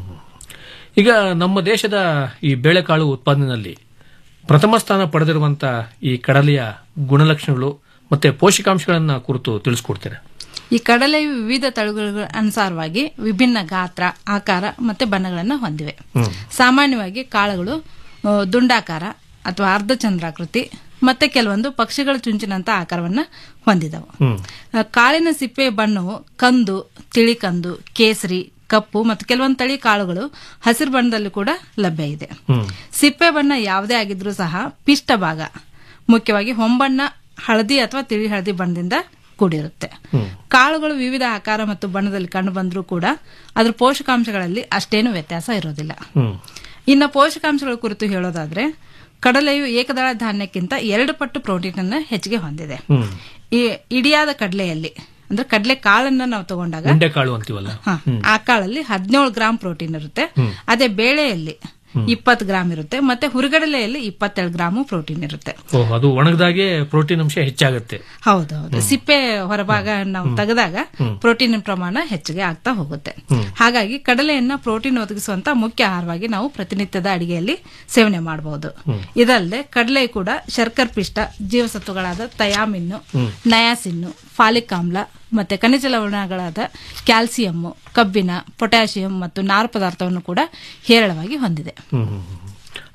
L: ಈಗ ನಮ್ಮ ದೇಶದ ಈ ಬೇಳೆಕಾಳು ಉತ್ಪಾದನೆಯಲ್ಲಿ ಪ್ರಥಮ ಸ್ಥಾನ ಪಡೆದಿರುವಂತ ಈ ಕಡಲೆಯ ಗುಣಲಕ್ಷಣಗಳು ಮತ್ತೆ ಪೋಷಕಾಂಶಗಳನ್ನ ಕುರಿತು ತಿಳಿಸ್ಕೊಡ್ತೇನೆ
M: ಈ ಕಡಲೆಯು ವಿವಿಧ ತಳಿಗಳ ಅನುಸಾರವಾಗಿ ವಿಭಿನ್ನ ಗಾತ್ರ ಆಕಾರ ಮತ್ತೆ ಬಣ್ಣಗಳನ್ನು ಹೊಂದಿವೆ ಸಾಮಾನ್ಯವಾಗಿ ಕಾಳುಗಳು ಆ, ದುಂಡಾಕಾರ ಅಥವಾ ಅರ್ಧಚಂದ್ರಾಕೃತಿ ಮತ್ತೆ ಕೆಲವೊಂದು ಪಕ್ಷಿಗಳ ಚುಂಚಿನಂತ ಆಕಾರವನ್ನ ಹೊಂದಿದವು ಆ, ಕಾಳಿನ ಸಿಪ್ಪೆ ಬಣ್ಣವು ಕಂದು ತಿಳಿ ಕಂದು ಕೇಸರಿ ಕಪ್ಪು ಮತ್ತು ಕೆಲವೊಂದು ತಳಿ ಕಾಳುಗಳು ಹಸಿರು ಬಣ್ಣದಲ್ಲಿ ಕೂಡ ಲಭ್ಯ ಇದೆ ಸಿಪ್ಪೆ ಬಣ್ಣ ಯಾವುದೇ ಆಗಿದ್ರೂ ಸಹ ಪಿಷ್ಟ ಭಾಗ ಮುಖ್ಯವಾಗಿ ಹೊಂಬಣ್ಣ ಹಳದಿ ಅಥವಾ ತಿಳಿ ಹಳದಿ ಬಣ್ಣದಿಂದ ಕೂಡಿರುತ್ತೆ ಕಾಳುಗಳು ವಿವಿಧ ಆಕಾರ ಮತ್ತು ಬಣ್ಣದಲ್ಲಿ ಕಂಡು ಬಂದರೂ ಕೂಡ ಅದ್ರ ಪೋಷಕಾಂಶಗಳಲ್ಲಿ ಅಷ್ಟೇನು ವ್ಯತ್ಯಾಸ ಇರೋದಿಲ್ಲ ಇನ್ನು ಪೋಷಕಾಂಶಗಳ ಕುರಿತು ಹೇಳೋದಾದ್ರೆ ಕಡಲೆಯು ಏಕದಳ ಧಾನ್ಯಕ್ಕಿಂತ ಎರಡು ಪಟ್ಟು ಪ್ರೋಟೀನ್ ಅನ್ನ ಹೆಚ್ಚಿಗೆ ಹೊಂದಿದೆ ಈ ಇಡಿಯಾದ ಕಡಲೆಯಲ್ಲಿ ಅಂದ್ರೆ ಕಡಲೆ ಕಾಳನ್ನ ನಾವು ತಗೊಂಡಾಗ
L: ಉಂಡೆಕಾಳು ಅಂತೀವಲ್ಲ
M: ಹ, ಆ ಕಾಳಲ್ಲಿ ಹದಿನೇಳು ಗ್ರಾಂ ಪ್ರೋಟೀನ್ ಇರುತ್ತೆ ಅದೇ ಬೇಳೆಯಲ್ಲಿ ಇಪ್ಪತ್ತು ಗ್ರಾಂ ಇರುತ್ತೆ ಮತ್ತೆ ಹುರುಗಡಲೆಯಲ್ಲಿ ಇಪ್ಪತ್ತೆರಡು ಗ್ರಾಮು ಪ್ರೋಟೀನ್ ಇರುತ್ತೆ
L: ಓಹ್ ಅದು ಒಣಗದಾಗೆ ಪ್ರೋಟೀನ್ ಅಂಶ ಹೆಚ್ಚಾಗುತ್ತೆ
M: ಹೌದೌದು ಸಿಪ್ಪೆ ಹೊರಭಾಗ ನಾವು ತೆಗೆದಾಗ ಪ್ರೋಟೀನ್ ಪ್ರಮಾಣ ಹೆಚ್ಚಿಗೆ ಆಗ್ತಾ ಹೋಗುತ್ತೆ ಹಾಗಾಗಿ ಕಡಲೆಯನ್ನ ಪ್ರೋಟೀನ್ ಒದಗಿಸುವಂತ ಮುಖ್ಯ ಆಹಾರವಾಗಿ ನಾವು ಪ್ರತಿನಿತ್ಯದ ಅಡಿಗೆಯಲ್ಲಿ ಸೇವನೆ ಮಾಡಬಹುದು ಇದಲ್ಲದೆ ಕಡಲೆ ಕೂಡ ಶರ್ಕರ್ ಪಿಷ್ಟ ಜೀವಸತ್ವಗಳಾದ ತಯಾಮಿನ್ನು ನಯಾಸಿನ್ನು ಫಾಲಿಕ್ ಆಮ್ಲ ಮತ್ತೆ ಖನಿಜ ಲವಣಗಳಾದ ಕ್ಯಾಲ್ಸಿಯಂ ಕಬ್ಬಿಣ ಪೊಟ್ಯಾಷಿಯಂ ಮತ್ತು ನಾರು ಪದಾರ್ಥವನ್ನು ಕೂಡ ಹೇರಳವಾಗಿ ಹೊಂದಿದೆ
L: ಹ್ಮ್, ಹ್ಮ್, ಹ್ಮ್.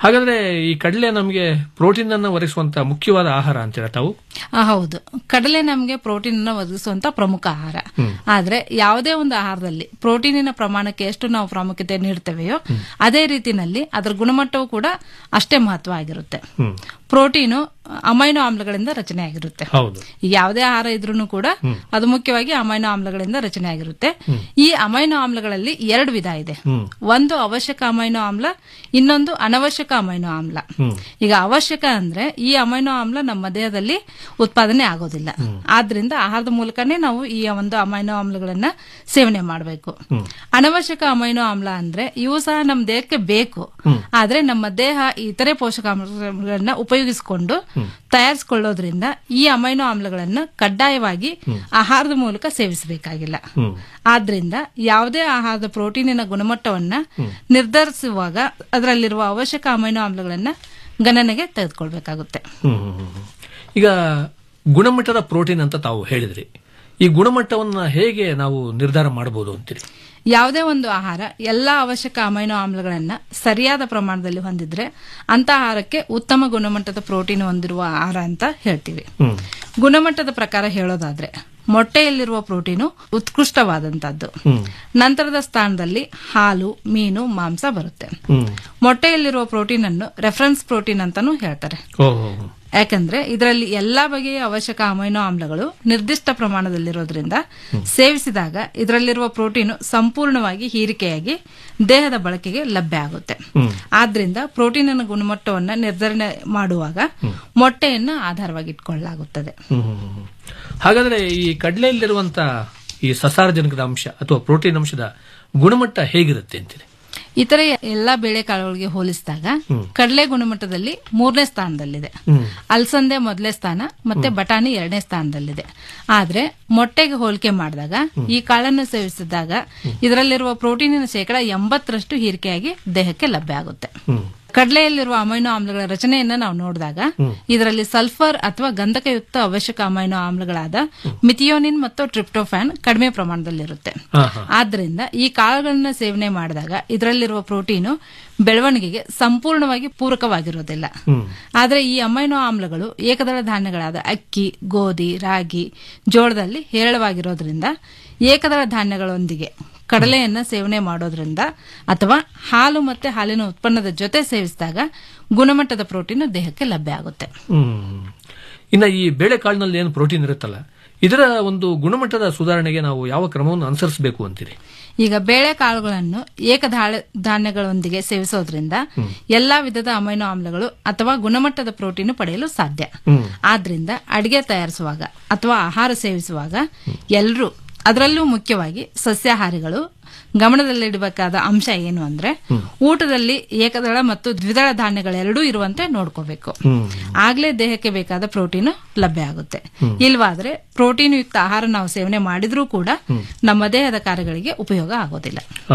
L: ಹಾಗಾದ್ರೆ ಈ ಕಡಲೆ ನಮಗೆ ಪ್ರೋಟೀನ್ ಅನ್ನ ಒದಗಿಸುವಂತ ಮುಖ್ಯವಾದ ಆಹಾರ ಅಂತೀರ ತಾವು
M: ಆ, ಹೌದು ಕಡಲೆ ನಮಗೆ ಪ್ರೋಟೀನ್ ಅನ್ನು ಒದಗಿಸುವಂತ ಪ್ರಮುಖ ಆಹಾರ ಆದ್ರೆ ಯಾವುದೇ ಒಂದು ಆಹಾರದಲ್ಲಿ ಪ್ರೋಟೀನಿನ ಪ್ರಮಾಣಕ್ಕೆ ಎಷ್ಟು ನಾವು ಪ್ರಾಮುಖ್ಯತೆ ನೀಡ್ತೇವೆಯೋ ಅದೇ ರೀತಿನಲ್ಲಿ ಅದರ ಗುಣಮಟ್ಟವೂ ಕೂಡ ಅಷ್ಟೇ ಮಹತ್ವ ಆಗಿರುತ್ತೆ ಪ್ರೋಟೀನು ಅಮೈನೋ ಆಮ್ಲಗಳಿಂದ ರಚನೆ ಆಗಿರುತ್ತೆ
L: ಹೌದು
M: ಈಗ ಯಾವುದೇ ಆಹಾರ ಇದ್ರೂ ಕೂಡ ಅದು ಮುಖ್ಯವಾಗಿ ಅಮೈನೋ ಆಮ್ಲಗಳಿಂದ ರಚನೆ ಆಗಿರುತ್ತೆ ಈ ಅಮೈನೋ ಆಮ್ಲಗಳಲ್ಲಿ ಎರಡು ವಿಧ ಇದೆ ಒಂದು ಅವಶ್ಯಕ ಅಮೈನೋ ಆಮ್ಲ ಇನ್ನೊಂದು ಅನವಶ್ಯಕ ಅಮೈನೋ ಆಮ್ಲ ಈಗ ಅವಶ್ಯಕ ಅಂದ್ರೆ ಈ ಅಮೈನೋ ಆಮ್ಲ ನಮ್ಮ ದೇಹದಲ್ಲಿ ಉತ್ಪಾದನೆ ಆಗೋದಿಲ್ಲ ಆದ್ರಿಂದ ಆಹಾರದ ಮೂಲಕನೇ ನಾವು ಈ ಒಂದು ಅಮೈನೋ ಆಮ್ಲಗಳನ್ನ ಸೇವನೆ ಮಾಡಬೇಕು ಅನವಶ್ಯಕ ಅಮೈನೋ ಆಮ್ಲ ಅಂದ್ರೆ ಇವು ಸಹ ನಮ್ಮ ದೇಹಕ್ಕೆ ಬೇಕು ಆದ್ರೆ ನಮ್ಮ ದೇಹ ಇತರೆ ಪೋಷಕಾಂಶಗಳನ್ನ ಉಪಯೋಗಿಸಿಕೊಂಡು ತಯಾರಿಸಿಕೊಳ್ಳೋದ್ರಿಂದ ಈ ಅಮೈನೋ ಆಮ್ಲಗಳನ್ನ ಕಡ್ಡಾಯವಾಗಿ ಆಹಾರದ ಮೂಲಕ ಸೇವಿಸಬೇಕಾಗಿಲ್ಲ ಆದ್ರಿಂದ ಯಾವುದೇ ಆಹಾರದ ಪ್ರೋಟೀನಿನ ಗುಣಮಟ್ಟವನ್ನ ನಿರ್ಧರಿಸುವಾಗ ಅದರಲ್ಲಿರುವ ಅವಶ್ಯಕ ಅಮೈನೋ ಆಮ್ಲಗಳನ್ನ ಗಣನೆಗೆ ತೆಗೆದುಕೊಳ್ಬೇಕಾಗುತ್ತೆ
L: ಹ್ಮ್, ಹ್ಮ್, ಹ್ಮ್, ಹ್ಮ್. ಈಗ ಗುಣಮಟ್ಟದ ಪ್ರೋಟೀನ್ ಅಂತ ತಾವು ಹೇಳಿದ್ರಿ ಈ ಗುಣಮಟ್ಟವನ್ನ ಹೇಗೆ ನಾವು ನಿರ್ಧಾರ ಮಾಡಬಹುದು ಅಂತೀರಿ
M: ಯಾವುದೇ ಒಂದು ಆಹಾರ ಎಲ್ಲಾ ಅವಶ್ಯಕ ಅಮೈನೋ ಆಮ್ಲಗಳನ್ನ ಸರಿಯಾದ ಪ್ರಮಾಣದಲ್ಲಿ ಹೊಂದಿದ್ರೆ ಅಂತ ಆಹಾರಕ್ಕೆ ಉತ್ತಮ ಗುಣಮಟ್ಟದ ಪ್ರೋಟೀನ್ ಹೊಂದಿರುವ ಆಹಾರ ಅಂತ ಹೇಳ್ತೀವಿ ಗುಣಮಟ್ಟದ ಪ್ರಕಾರ ಹೇಳೋದಾದ್ರೆ ಮೊಟ್ಟೆಯಲ್ಲಿರುವ ಪ್ರೋಟೀನು ಉತ್ಕೃಷ್ಟವಾದಂತದ್ದು ನಂತರದ ಸ್ಥಾನದಲ್ಲಿ ಹಾಲು ಮೀನು ಮಾಂಸ ಬರುತ್ತೆ ಮೊಟ್ಟೆಯಲ್ಲಿರುವ ಪ್ರೋಟೀನ್ ಅನ್ನು ರೆಫರೆನ್ಸ್ ಪ್ರೋಟೀನ್ ಅಂತಾನೂ ಹೇಳ್ತಾರೆ ಯಾಕಂದ್ರೆ ಇದರಲ್ಲಿ ಎಲ್ಲಾ ಬಗೆಯ ಅವಶ್ಯಕ ಅಮೈನೋ ಆಮ್ಲಗಳು ನಿರ್ದಿಷ್ಟ ಪ್ರಮಾಣದಲ್ಲಿರೋದ್ರಿಂದ ಸೇವಿಸಿದಾಗ ಇದರಲ್ಲಿರುವ ಪ್ರೋಟೀನು ಸಂಪೂರ್ಣವಾಗಿ ಹೀರಿಕೆಯಾಗಿ ದೇಹದ ಬಳಕೆಗೆ ಲಭ್ಯ ಆಗುತ್ತೆ ಆದ್ರಿಂದ ಪ್ರೋಟೀನಿನ ಗುಣಮಟ್ಟವನ್ನ ನಿರ್ಧರಣೆ ಮಾಡುವಾಗ ಮೊಟ್ಟೆಯನ್ನ ಆಧಾರವಾಗಿ ಇಟ್ಕೊಳ್ಳಲಾಗುತ್ತದೆ
L: ಹ್ಮ್, ಹ್ಮ್, ಹ್ಮ್. ಹಾಗಾದ್ರೆ ಈ ಕಡಲೆಯಲ್ಲಿರುವಂತ ಈ ಸಸಾರಜನಕದ ಅಂಶ ಅಥವಾ ಪ್ರೋಟೀನ್ ಅಂಶದ ಗುಣಮಟ್ಟ ಹೇಗಿರುತ್ತೆ ಅಂತೀರಿ
M: ಇತರೆ ಎಲ್ಲಾ ಬೇಳೆಕಾಳುಗಳಿಗೆ ಹೋಲಿಸಿದಾಗ ಕಡಲೆ ಗುಣಮಟ್ಟದಲ್ಲಿ ಮೂರನೇ ಸ್ಥಾನದಲ್ಲಿದೆ ಅಲಸಂದೆ ಮೊದಲನೇ ಸ್ಥಾನ ಮತ್ತೆ ಬಟಾಣಿ ಎರಡನೇ ಸ್ಥಾನದಲ್ಲಿದೆ ಆದ್ರೆ ಮೊಟ್ಟೆಗೆ ಹೋಲಿಕೆ ಮಾಡಿದಾಗ ಈ ಕಾಳನ್ನು ಸೇವಿಸಿದಾಗ ಇದರಲ್ಲಿರುವ ಪ್ರೋಟೀನಿನ ಶೇಕಡ ಎಂಬತ್ತರಷ್ಟು ಹೀರಿಕೆಯಾಗಿ ದೇಹಕ್ಕೆ ಲಭ್ಯ ಆಗುತ್ತೆ ಕಡಲೆಯಲ್ಲಿರುವ ಅಮೈನೋ ಆಮ್ಲಗಳ ರಚನೆಯನ್ನ ನಾವು ನೋಡಿದಾಗ ಇದರಲ್ಲಿ ಸಲ್ಫರ್ ಅಥವಾ ಗಂಧಕಯುಕ್ತ ಅವಶ್ಯಕ ಅಮೈನೋ ಆಮ್ಲಗಳಾದ ಮಿಥಿಯೋನಿನ್ ಮತ್ತು ಟ್ರಿಪ್ಟೋಫ್ಯಾನ್ ಕಡಿಮೆ ಪ್ರಮಾಣದಲ್ಲಿರುತ್ತೆ ಆದ್ರಿಂದ ಈ ಕಾಳುಗಳನ್ನ ಸೇವನೆ ಮಾಡಿದಾಗ ಇದರಲ್ಲಿರುವ ಪ್ರೋಟೀನು ಬೆಳವಣಿಗೆಗೆ ಸಂಪೂರ್ಣವಾಗಿ ಪೂರಕವಾಗಿರೋದಿಲ್ಲ ಆದ್ರೆ ಈ ಅಮೈನೋ ಆಮ್ಲಗಳು ಏಕದಳ ಧಾನ್ಯಗಳಾದ ಅಕ್ಕಿ ಗೋಧಿ ರಾಗಿ ಜೋಳದಲ್ಲಿ ಹೇರಳವಾಗಿರೋದ್ರಿಂದ ಏಕದಳ ಧಾನ್ಯಗಳೊಂದಿಗೆ ಕಡಲೆಯನ್ನ ಸೇವನೆ ಮಾಡೋದ್ರಿಂದ ಅಥವಾ ಹಾಲು ಮತ್ತೆ ಹಾಲಿನ ಉತ್ಪನ್ನದ ಜೊತೆ ಸೇವಿಸಿದಾಗ ಗುಣಮಟ್ಟದ ಪ್ರೋಟೀನ್ ದೇಹಕ್ಕೆ ಲಭ್ಯ ಆಗುತ್ತೆ
L: ಹ್ಮ್. ಇನ್ನ ಈ ಬೇಳೆಕಾಳಿನಲ್ಲಿ ಏನು ಪ್ರೋಟೀನ್ ಇರುತ್ತಲ್ಲ ಇದರ ಒಂದು ಗುಣಮಟ್ಟದ ಸುಧಾರಣೆಗೆ ನಾವು ಯಾವ ಕ್ರಮವನ್ನು ಅನುಸರಿಸಬೇಕು ಅಂತೀರಿ
M: ಈಗ ಬೇಳೆಕಾಳುಗಳನ್ನು ಏಕದಾಳ ಧಾನ್ಯಗಳೊಂದಿಗೆ ಸೇವಿಸೋದ್ರಿಂದ ಎಲ್ಲಾ ವಿಧದ ಅಮೈನೋ ಆಮ್ಲಗಳು ಅಥವಾ ಗುಣಮಟ್ಟದ ಪ್ರೋಟೀನ್ ಪಡೆಯಲು ಸಾಧ್ಯ ಆದ್ರಿಂದ ಅಡಿಗೆ ತಯಾರಿಸುವಾಗ ಅಥವಾ ಆಹಾರ ಸೇವಿಸುವಾಗ ಎಲ್ಲರೂ ಅದರಲ್ಲೂ ಮುಖ್ಯವಾಗಿ ಸಸ್ಯಾಹಾರಿಗಳು ಗಮನದಲ್ಲಿಡಬೇಕಾದ ಅಂಶ ಏನು ಅಂದ್ರೆ ಊಟದಲ್ಲಿ ಏಕದಳ ಮತ್ತು ದ್ವಿದಳ ಧಾನ್ಯಗಳೆರಡೂ ಇರುವಂತೆ ನೋಡ್ಕೋಬೇಕು ಆಗ್ಲೇ ದೇಹಕ್ಕೆ ಬೇಕಾದ ಪ್ರೋಟೀನ್ ಲಭ್ಯ ಆಗುತ್ತೆ ಇಲ್ವಾದ್ರೆ ಪ್ರೋಟೀನ್ ಯುಕ್ತ ಆಹಾರ ನಾವು ಸೇವನೆ ಮಾಡಿದ್ರೂ ಕೂಡ ನಮ್ಮ ದೇಹದ ಕಾರ್ಯಗಳಿಗೆ ಉಪಯೋಗ ಆಗೋದಿಲ್ಲ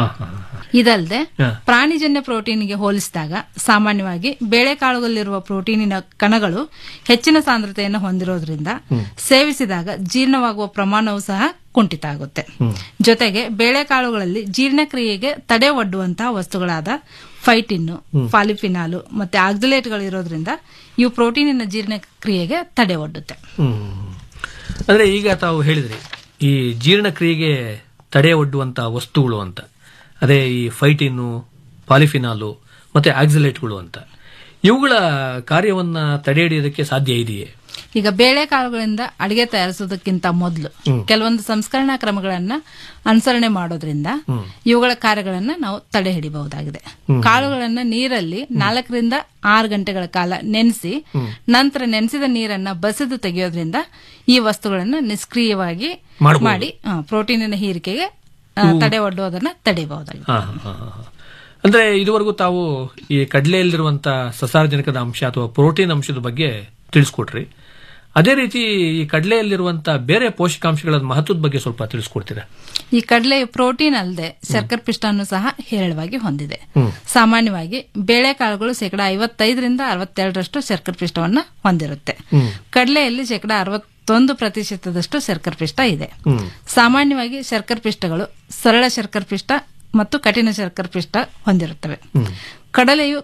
M: ಇದಲ್ಲದೆ ಪ್ರಾಣಿಜನ್ಯ ಪ್ರೋಟೀನ್ಗೆ ಹೋಲಿಸಿದಾಗ ಸಾಮಾನ್ಯವಾಗಿ ಬೇಳೆಕಾಳುಗಳಲ್ಲಿರುವ ಪ್ರೋಟೀನಿನ ಕಣಗಳು ಹೆಚ್ಚಿನ ಸಾಂದ್ರತೆಯನ್ನು ಹೊಂದಿರೋದ್ರಿಂದ ಸೇವಿಸಿದಾಗ ಜೀರ್ಣವಾಗುವ ಪ್ರಮಾಣವೂ ಸಹ ಕುಂಠಿತ ಆಗುತ್ತೆ ಜೊತೆಗೆ ಬೇಳೆಕಾಳುಗಳಲ್ಲಿ ಜೀರ್ಣಕ್ರಿಯೆಗೆ ತಡೆ ಒಡ್ಡುವಂತಹ ವಸ್ತುಗಳಾದ ಫೈಟಿನ್ ಫಾಲಿಫಿನಾಲು ಮತ್ತೆ ಆಕ್ಸಿಲೇಟ್ಗಳು ಇರೋದ್ರಿಂದ ಇವು ಪ್ರೋಟೀನಿನ ಜೀರ್ಣಕ್ರಿಯೆಗೆ ತಡೆ ಒಡ್ಡುತ್ತೆ
L: ಹ್ಮ್. ಅಂದ್ರೆ ಈಗ ತಾವು ಹೇಳಿದ್ರಿ ಈ ಜೀರ್ಣಕ್ರಿಯೆಗೆ ತಡೆ ಒಡ್ಡುವಂತ ವಸ್ತುಗಳು ಅಂತ ಅದೇ ಈ ಫೈಟಿನ್ನು ಪಾಲಿಫಿನಾಲು ಮತ್ತೆ ಆಕ್ಸಿಲೇಟ್ಗಳು ಅಂತ ಇವುಗಳ ಕಾರ್ಯವನ್ನ ತಡೆ ಹಿಡಿಯೋದಕ್ಕೆ ಸಾಧ್ಯ ಇದೆಯೇ
M: ಈಗ ಬೇಳೆಕಾಳುಗಳಿಂದ ಅಡಿಗೆ ತಯಾರಿಸೋದಕ್ಕಿಂತ ಮೊದಲು ಕೆಲವೊಂದು ಸಂಸ್ಕರಣಾ ಕ್ರಮಗಳನ್ನ ಅನುಸರಣೆ ಮಾಡೋದ್ರಿಂದ ಇವುಗಳ ಕಾರ್ಯಗಳನ್ನ ನಾವು ತಡೆ ಹಿಡಿಬಹುದಾಗಿದೆ ಕಾಳುಗಳನ್ನ ನೀರಲ್ಲಿ ನಾಲ್ಕರಿಂದ ಆರು ಗಂಟೆಗಳ ಕಾಲ ನೆನೆಸಿ ನಂತರ ನೆನೆಸಿದ ನೀರನ್ನ ಬಸಿದು ತೆಗೆಯೋದ್ರಿಂದ ಈ ವಸ್ತುಗಳನ್ನ ನಿಷ್ಕ್ರಿಯವಾಗಿ
L: ಮಾಡ್ಬೋದು.
M: ಮಾಡಿ ಆ, ಪ್ರೋಟೀನಿನ ಹೀರಿಕೆಗೆ ಆ, ತಡೆ ಒಡ್ಡೋದನ್ನ ತಡೆಯಬಹುದಾಗಿದೆ
L: ಹಾ, ಹಾ, ಹಾ, ಹಾ. ಅಂದ್ರೆ ಇದುವರೆಗೂ ತಾವು ಈ ಕಡಲೆಯಲ್ಲಿರುವಂತ ಸಸಾರಜನಕದ ಅಂಶ ಅಥವಾ ಪ್ರೋಟೀನ್ ಅಂಶದ ಬಗ್ಗೆ ತಿಳಿಸ್ಕೊಟ್ರಿ ಅದೇ ರೀತಿ ಈ ಕಡಲೆಯಲ್ಲಿರುವಂತ ಬೇರೆ ಪೋಷಕಾಂಶಗಳ ಮಹತ್ವದ ಬಗ್ಗೆ ಸ್ವಲ್ಪ ತಿಳಿಸ್ಕೊಡ್ತೀರಾ
M: ಈ ಕಡಲೆ ಪ್ರೋಟೀನ್ ಅಲ್ಲದೆ ಶರ್ಕರ ಪಿಷ್ಟವನ್ನು ಸಹ ಹೇರಳವಾಗಿ ಹೊಂದಿದೆ ಸಾಮಾನ್ಯವಾಗಿ ಬೇಳೆಕಾಳುಗಳು ಶೇಕಡ ಐವತ್ತೈದರಿಂದ ಅರವತ್ತೆರಡರಷ್ಟು ಶರ್ಕರ ಪಿಷ್ಟವನ್ನ ಹೊಂದಿರುತ್ತೆ ಕಡಲೆಯಲ್ಲಿ ಶೇಕಡ ಅರವತ್ತೊಂದು ಪ್ರತಿಶತದಷ್ಟು ಶರ್ಕರ ಪಿಷ್ಟ ಇದೆ ಸಾಮಾನ್ಯವಾಗಿ ಶರ್ಕರ ಪಿಷ್ಟಗಳು ಸರಳ ಶರ್ಕರ ಪಿಷ್ಟ ಮತ್ತು ಕಠಿಣ ಶರ್ಕರ ಪಿಷ್ಟ ಹೊಂದಿರುತ್ತವೆ ಕಡಲೆಯು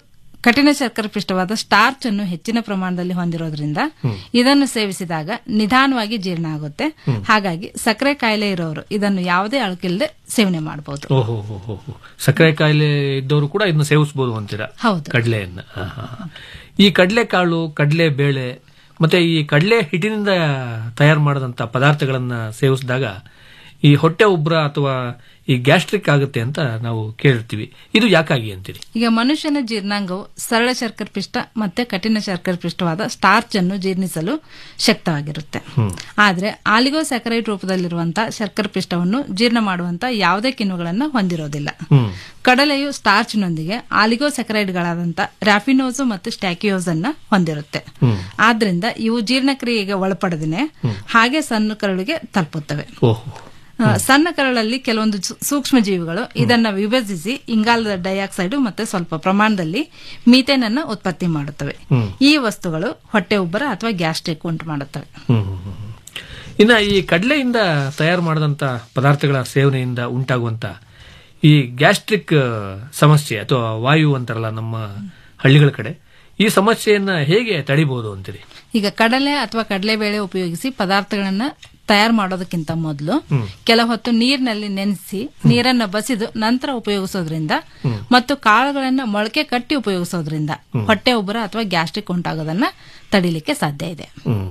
M: ಕಠಿಣ ಶರ್ಕರೆ ಪಿಷ್ಟವಾದ ಸ್ಟಾರ್ಚ್ ಅನ್ನು ಹೆಚ್ಚಿನ ಪ್ರಮಾಣದಲ್ಲಿ ಹೊಂದಿರೋದ್ರಿಂದ ಇದನ್ನು ಸೇವಿಸಿದಾಗ ನಿಧಾನವಾಗಿ ಜೀರ್ಣ ಆಗುತ್ತೆ ಹಾಗಾಗಿ ಸಕ್ಕರೆ ಕಾಯಿಲೆ ಇರೋರು ಇದನ್ನು ಯಾವುದೇ ಅಳಕಿಲ್ಲದೆ ಸೇವನೆ ಮಾಡಬಹುದು
L: ಓಹೋ ಹೋ ಹೋ ಹೋ. ಸಕ್ಕರೆ ಕಾಯಿಲೆ ಇದ್ದವರು ಕೂಡ ಇದನ್ನ ಸೇವಿಸಬಹುದು ಅಂತೀರಾ
M: ಹೌದು.
L: ಕಡಲೆಯನ್ನ ಹಾ, ಹಾ, ಹಾ. ಈ ಕಡಲೆ ಕಾಳು ಕಡಲೆ ಬೇಳೆ ಮತ್ತೆ ಈ ಕಡಲೆ ಹಿಟ್ಟಿನಿಂದ ತಯಾರು ಮಾಡಿದಂತ ಪದಾರ್ಥಗಳನ್ನ ಸೇವಿಸಿದಾಗ ಈ ಹೊಟ್ಟೆ ಉಬ್ರ ಅಥವಾ ಈ ಗ್ಯಾಸ್ಟ್ರಿಕ್ ಆಗುತ್ತೆ ಅಂತ ನಾವು ಕೇಳಿರ್ತೀವಿ ಇದು ಯಾಕಾಗಿ ಅಂತೀರಿ
M: ಈಗ ಮನುಷ್ಯನ ಜೀರ್ಣಾಂಗವು ಸರಳ ಶರ್ಕರೆ ಪಿಷ್ಟ ಮತ್ತೆ ಕಠಿಣ ಶರ್ಕರೆ ಪಿಷ್ಟವಾದ ಸ್ಟಾರ್ಚ್ ಅನ್ನು ಜೀರ್ಣಿಸಲು ಶಕ್ತವಾಗಿರುತ್ತೆ ಆದ್ರೆ ಆಲಿಗೋಸ್ಯಾಕರೈಡ್ ರೂಪದಲ್ಲಿರುವಂತಹ ಶರ್ಕರೆ ಪಿಷ್ಟವನ್ನು ಜೀರ್ಣ ಮಾಡುವಂತ ಯಾವುದೇ ಕಿಣ್ವಗಳನ್ನು ಹೊಂದಿರೋದಿಲ್ಲ ಕಡಲೆಯು ಸ್ಟಾರ್ಚ್ನೊಂದಿಗೆ ಆಲಿಗೋಸೆಕರೈಡ್ಗಳಾದಂಥ ರ್ಯಾಫಿನೋಸು ಮತ್ತು ಸ್ಟ್ಯಾಕಿಯೋಸ್ ಅನ್ನ ಹೊಂದಿರುತ್ತೆ ಆದ್ರಿಂದ ಇವು ಜೀರ್ಣಕ್ರಿಯೆಗೆ ಒಳಪಡದೇನೆ ಹಾಗೆ ಸಣ್ಣ ಕರಳಿಗೆ ತಲುಪುತ್ತವೆ
L: ಓಹೋ
M: ಆ, ಸಣ್ಣ ಕರಳಲ್ಲಿ ಕೆಲವೊಂದು ಸೂ- ಸೂಕ್ಷ್ಮ ಜೀವಿಗಳು ಇದನ್ನ ವಿಭಜಿಸಿ ಇಂಗಾಲದ ಡೈಆಕ್ಸೈಡ್ ಮತ್ತೆ ಸ್ವಲ್ಪ ಪ್ರಮಾಣದಲ್ಲಿ ಮೀಥೇನ್ ಅನ್ನ ಉತ್ಪತ್ತಿ ಮಾಡುತ್ತವೆ
L: ಹ್ಮ್.
M: ಈ ವಸ್ತುಗಳು ಹೊಟ್ಟೆ ಉಬ್ಬರ ಅಥವಾ ಗ್ಯಾಸ್ಟ್ರಿಕ್ ಉಂಟು ಮಾಡುತ್ತವೆ
L: ಹ್ಮ್, ಹ್ಮ್, ಹ್ಮ್. ಇನ್ನ ಈ ಕಡಲೆಯಿಂದ ತಯಾರು ಮಾಡಿದಂತ ಪದಾರ್ಥಗಳ ಸೇವನೆಯಿಂದ ಉಂಟಾಗುವಂತ ಈ ಗ್ಯಾಸ್ಟ್ರಿಕ್ ಆ, ಸಮಸ್ಯೆ ಅಥವಾ ವಾಯು ಅಂತಾರಲ್ಲ ನಮ್ಮ ಹಳ್ಳಿಗಳ ಕಡೆ ಈ ಸಮಸ್ಯೆಯನ್ನ ಹೇಗೆ ತಡಿಬಹುದು ಅಂತೀರಿ
M: ಈಗ ಕಡಲೆ ಅಥವಾ ಕಡಲೆಬೇಳೆ ಉಪಯೋಗಿಸಿ ಪದಾರ್ಥಗಳನ್ನ ತಯಾರು ಮಾಡೋದಕ್ಕಿಂತ ಮೊದಲು
L: ಹ್ಮ್.
M: ಕೆಲ ಹೊತ್ತು ನೀರಿನಲ್ಲಿ ನೆನೆಸಿ ನೀರನ್ನ ಬಸಿದು ನಂತರ ಉಪಯೋಗಿಸೋದ್ರಿಂದ ಮತ್ತು ಕಾಳುಗಳನ್ನ ಮೊಳಕೆ ಕಟ್ಟಿ ಉಪಯೋಗಿಸೋದ್ರಿಂದ ಹೊಟ್ಟೆ ಉಬ್ಬರ ಅಥವಾ ಗ್ಯಾಸ್ಟ್ರಿಕ್ ಉಂಟಾಗೋದನ್ನ ತಡಿಲಿಕ್ಕೆ ಸಾಧ್ಯ ಇದೆ
L: ಹ್ಮ್.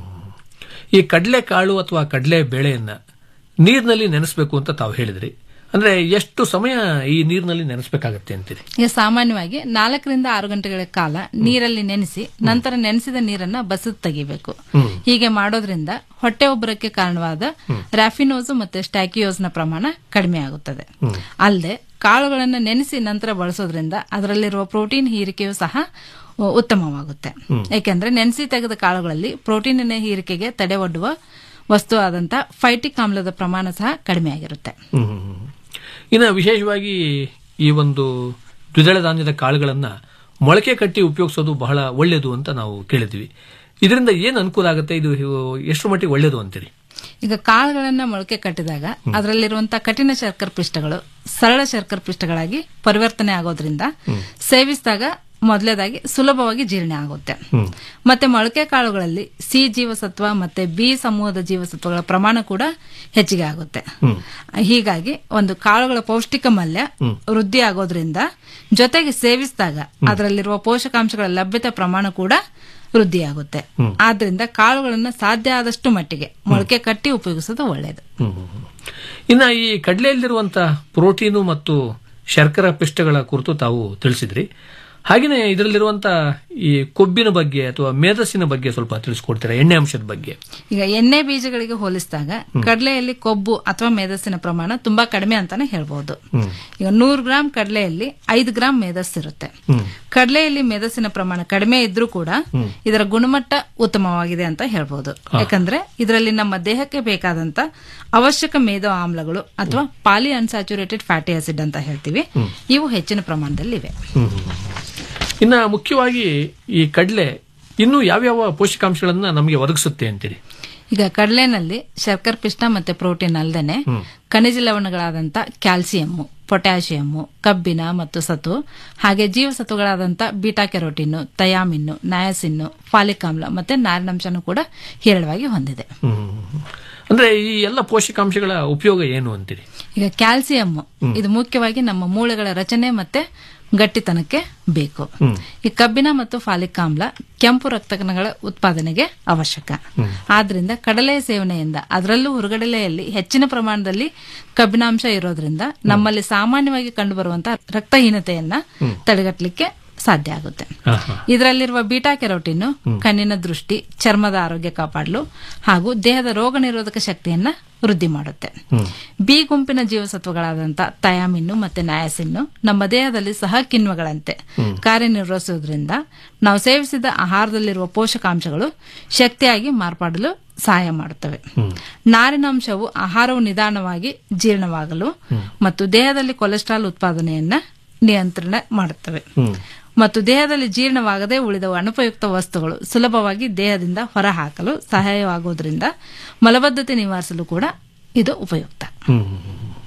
L: ಈ ಕಡಲೆ ಕಾಳು ಅಥವಾ ಕಡಲೆ ಬೇಳೆಯನ್ನ ನೀರಿನಲ್ಲಿ ನೆನೆಸಬೇಕು ಅಂತ ತಾವು ಹೇಳಿದ್ರಿ ಅಂದ್ರೆ ಎಷ್ಟು ಸಮಯ ಈ ನೀರಿನಲ್ಲಿ ನೆನೆಸಬೇಕಾಗತ್ತೆ ಅಂತೀರಿ
M: ಈಗ ಸಾಮಾನ್ಯವಾಗಿ ನಾಲ್ಕರಿಂದ ಆರು ಗಂಟೆಗಳ ಕಾಲ ನೀರಲ್ಲಿ ನೆನೆಸಿ ನಂತರ ನೆನೆಸಿದ ನೀರನ್ನ ಬಸದ್ ತೆಗಿಬೇಕು
L: ಹ್ಮ್.
M: ಹೀಗೆ ಮಾಡೋದ್ರಿಂದ ಹೊಟ್ಟೆ ಉಬ್ಬರಕ್ಕೆ ಕಾರಣವಾದ ರ್ಯಾಫಿನೋಸ್ ಮತ್ತೆ ಸ್ಟ್ಯಾಕಿಯೋಸ್ನ ಪ್ರಮಾಣ ಕಡಿಮೆ ಆಗುತ್ತದೆ
L: ಹ್ಮ್.
M: ಅಲ್ಲದೆ ಕಾಳುಗಳನ್ನ ನೆನೆಸಿ ನಂತರ ಬಳಸೋದ್ರಿಂದ ಅದರಲ್ಲಿರುವ ಪ್ರೋಟೀನ್ ಹೀರಿಕೆಯೂ ಸಹ ಉ- ಉತ್ತಮವಾಗುತ್ತೆ
L: ಹ್ಮ್.
M: ಏಕೆಂದ್ರೆ ನೆನೆಸಿ ತೆಗೆದ ಕಾಳುಗಳಲ್ಲಿ ಪ್ರೋಟೀನಿನ ಹೀರಿಕೆಗೆ ತಡೆ ಒಡ್ಡುವ ವಸ್ತು ಆದಂತ ಫೈಟಿಕ್ ಆಮ್ಲದ ಪ್ರಮಾಣ ಸಹ ಕಡಿಮೆ ಆಗಿರುತ್ತೆ
L: ಹ್ಮ್, ಹ್ಮ್, ಹ್ಮ್. ಇನ್ನು ವಿಶೇಷವಾಗಿ ಈ ಒಂದು ದ್ವಿದಳ ಧಾನ್ಯದ ಕಾಳುಗಳನ್ನ ಮೊಳಕೆ ಕಟ್ಟಿ ಉಪಯೋಗಿಸೋದು ಬಹಳ ಒಳ್ಳೆಯದು ಅಂತ ನಾವು ಕೇಳಿದ್ವಿ ಇದರಿಂದ ಏನು ಅನುಕೂಲ ಆಗುತ್ತೆ ಇದು ಎಷ್ಟು ಮಟ್ಟಿಗೆ ಒಳ್ಳೆಯದು ಅಂತೀರಿ
M: ಈಗ ಕಾಳುಗಳನ್ನ ಮೊಳಕೆ ಕಟ್ಟಿದಾಗ ಅದರಲ್ಲಿರುವಂತಹ ಕಠಿಣ ಶರ್ಕರ ಪಿಷ್ಟಗಳು ಸರಳ ಶರ್ಕರ ಪಿಷ್ಟಗಳಾಗಿ ಪರಿವರ್ತನೆ ಆಗೋದ್ರಿಂದ ಸೇವಿಸಿದಾಗ ಮೊದಲೇದಾಗಿ ಸುಲಭವಾಗಿ ಜೀರ್ಣ ಆಗುತ್ತೆ ಮತ್ತೆ ಮೊಳಕೆ ಕಾಳುಗಳಲ್ಲಿ ಸಿ ಜೀವಸತ್ವ ಮತ್ತೆ ಬಿ ಸಮೂಹದ ಜೀವಸತ್ವಗಳ ಪ್ರಮಾಣ ಕೂಡ ಹೆಚ್ಚಿಗೆ ಆಗುತ್ತೆ ಹೀಗಾಗಿ ಒಂದು ಕಾಳುಗಳ ಪೌಷ್ಟಿಕ ಮಲ್ಯ ವೃದ್ಧಿ ಆಗೋದ್ರಿಂದ ಜೊತೆಗೆ ಸೇವಿಸಿದಾಗ ಅದರಲ್ಲಿರುವ ಪೋಷಕಾಂಶಗಳ ಲಭ್ಯತೆ ಪ್ರಮಾಣ ಕೂಡ ವೃದ್ಧಿಯಾಗುತ್ತೆ ಆದ್ರಿಂದ ಕಾಳುಗಳನ್ನ ಸಾಧ್ಯ ಆದಷ್ಟು ಮಟ್ಟಿಗೆ ಮೊಳಕೆ ಕಟ್ಟಿ ಉಪಯೋಗಿಸೋದು ಒಳ್ಳೆಯದು
L: ಹ್ಮ್, ಹ್ಮ್, ಹ್ಮ್. ಇನ್ನು ಈ ಕಡಲೆಯಲ್ಲಿರುವಂತಹ ಪ್ರೋಟೀನು ಮತ್ತು ಶರ್ಕರ ಪಿಷ್ಟಗಳ ಕುರಿತು ತಾವು ತಿಳಿಸಿದ್ರಿ ಹಾಗೆಯೇ ಇದರಲ್ಲಿರುವಂತಹ ಈ ಕೊಬ್ಬಿನ ಬಗ್ಗೆ ಅಥವಾ ಮೇಧಸ್ಸಿನ ಬಗ್ಗೆ ಸ್ವಲ್ಪ ತಿಳಿಸ್ಕೊಡ್ತೀರಾ ಎಣ್ಣೆ ಅಂಶದ ಬಗ್ಗೆ
M: ಈಗ ಎಣ್ಣೆ ಬೀಜಗಳಿಗೆ ಹೋಲಿಸಿದಾಗ ಕಡಲೆಯಲ್ಲಿ ಕೊಬ್ಬು ಅಥವಾ ಮೇಧಸ್ಸಿನ ಪ್ರಮಾಣ ತುಂಬಾ ಕಡಿಮೆ ಅಂತಾನೆ ಹೇಳ್ಬಹುದು ಈಗ ನೂರು ಗ್ರಾಂ ಕಡಲೆಯಲ್ಲಿ ಐದು ಗ್ರಾಂ ಮೇಧಸ್ಸು ಇರುತ್ತೆ ಕಡಲೆಯಲ್ಲಿ ಮೇಧಸ್ಸಿನ ಪ್ರಮಾಣ ಕಡಿಮೆ ಇದ್ರೂ ಕೂಡ ಇದರ ಗುಣಮಟ್ಟ ಉತ್ತಮವಾಗಿದೆ ಅಂತ ಹೇಳ್ಬಹುದು ಯಾಕಂದ್ರೆ ಇದರಲ್ಲಿ ನಮ್ಮ ದೇಹಕ್ಕೆ ಬೇಕಾದಂತ ಅವಶ್ಯಕ ಮೇಧೋ ಆಮ್ಲಗಳು ಅಥವಾ ಪಾಲಿ ಅನ್ಸ್ಯಾಚುರೇಟೆಡ್ ಫ್ಯಾಟಿ ಆಸಿಡ್ ಅಂತ ಹೇಳ್ತೀವಿ ಇವು ಹೆಚ್ಚಿನ ಪ್ರಮಾಣದಲ್ಲಿವೆ
L: ಇನ್ನು ಮುಖ್ಯವಾಗಿ ಈ ಕಡಲೆ ಇನ್ನು ಯಾವ್ಯಾವ ಪೋಷಕಾಂಶಗಳನ್ನ ನಮಗೆ ಒದಗಿಸುತ್ತೆ ಅಂತೀರಿ
M: ಈಗ ಕಡಲೆನಲ್ಲಿ ಶರ್ಕರ ಪಿಷ್ಟ ಮತ್ತೆ ಪ್ರೋಟೀನ್ ಅಲ್ಲದೆ ಖನಿಜ ಲವಣಗಳಾದಂಥ ಕ್ಯಾಲ್ಸಿಯಮ್ಮು ಪೊಟ್ಯಾಷಿಯಮ್ಮು ಕಬ್ಬಿಣ ಮತ್ತು ಸತು ಹಾಗೆ ಜೀವಸತ್ವಗಳಾದಂಥ ಬೀಟಾ ಕೆರೋಟಿನ್ ತಯಾಮಿನ್ನು ನಯಾಸಿನ್ನು ಫಾಲಿಕ್ ಆಮ್ಲ ಮತ್ತೆ ನಾರಿನಂಶನೂ ಕೂಡ ಹೇರಳವಾಗಿ ಹೊಂದಿದೆ
L: ಅಂದ್ರೆ ಈ ಎಲ್ಲ ಪೋಷಕಾಂಶಗಳ ಉಪಯೋಗ ಏನು ಅಂತೀರಿ
M: ಈಗ ಕ್ಯಾಲ್ಸಿಯಂ ಇದು ಮುಖ್ಯವಾಗಿ ನಮ್ಮ ಮೂಳೆಗಳ ರಚನೆ ಮತ್ತೆ ಗಟ್ಟಿತನಕ್ಕೆ ಬೇಕು ಈ ಕಬ್ಬಿಣ ಮತ್ತು ಫಾಲಿಕ್ ಆಮ್ಲ ಕೆಂಪು ರಕ್ತ ಕಣಗಳ ಉತ್ಪಾದನೆಗೆ ಅವಶ್ಯಕ ಆದ್ರಿಂದ ಕಡಲೆ ಸೇವನೆಯಿಂದ ಅದರಲ್ಲೂ ಹುರುಗಡಲೆಯಲ್ಲಿ ಹೆಚ್ಚಿನ ಪ್ರಮಾಣದಲ್ಲಿ ಕಬ್ಬಿಣಾಂಶ ಇರೋದ್ರಿಂದ ನಮ್ಮಲ್ಲಿ ಸಾಮಾನ್ಯವಾಗಿ ಕಂಡುಬರುವಂತಹ ರಕ್ತಹೀನತೆಯನ್ನ ತಡೆಗಟ್ಟಲಿಕ್ಕೆ ಸಾಧ್ಯ ಆಗುತ್ತೆ ಇದರಲ್ಲಿರುವ ಬೀಟಾ ಕೆರೋಟಿನ್ ಕಣ್ಣಿನ ದೃಷ್ಟಿ ಚರ್ಮದ ಆರೋಗ್ಯ ಕಾಪಾಡಲು ಹಾಗೂ ದೇಹದ ರೋಗ ನಿರೋಧಕ ಶಕ್ತಿಯನ್ನ ವೃದ್ಧಿ ಮಾಡುತ್ತೆ ಬಿ ಗುಂಪಿನ ಜೀವಸತ್ವಗಳಾದಂಥ ತಯಾಮಿನ್ನು ಮತ್ತೆ ನಯಾಸಿನ್ನು ನಮ್ಮ ದೇಹದಲ್ಲಿ ಸಹ ಕಿಣ್ವಗಳಂತೆ ಕಾರ್ಯನಿರ್ವಹಿಸುವುದರಿಂದ ನಾವು ಸೇವಿಸಿದ ಆಹಾರದಲ್ಲಿರುವ ಪೋಷಕಾಂಶಗಳು ಶಕ್ತಿಯಾಗಿ ಮಾರ್ಪಾಡಲು ಸಹಾಯ ಮಾಡುತ್ತವೆ ನಾರಿನಾಂಶವು ಆಹಾರವು ನಿಧಾನವಾಗಿ ಜೀರ್ಣವಾಗಲು ಮತ್ತು ದೇಹದಲ್ಲಿ ಕೊಲೆಸ್ಟ್ರಾಲ್ ಉತ್ಪಾದನೆಯನ್ನ ನಿಯಂತ್ರಣ ಮಾಡುತ್ತವೆ ಮತ್ತು ದೇಹದಲ್ಲಿ ಜೀರ್ಣವಾಗದೆ ಉಳಿದ ಅನುಪಯುಕ್ತ ವಸ್ತುಗಳು ಸುಲಭವಾಗಿ ದೇಹದಿಂದ ಹೊರಹಾಕಲು ಸಹಾಯವಾಗುವುದರಿಂದ ಮಲಬದ್ಧತೆ ನಿವಾರಿಸಲು ಕೂಡ ಇದು ಉಪಯುಕ್ತ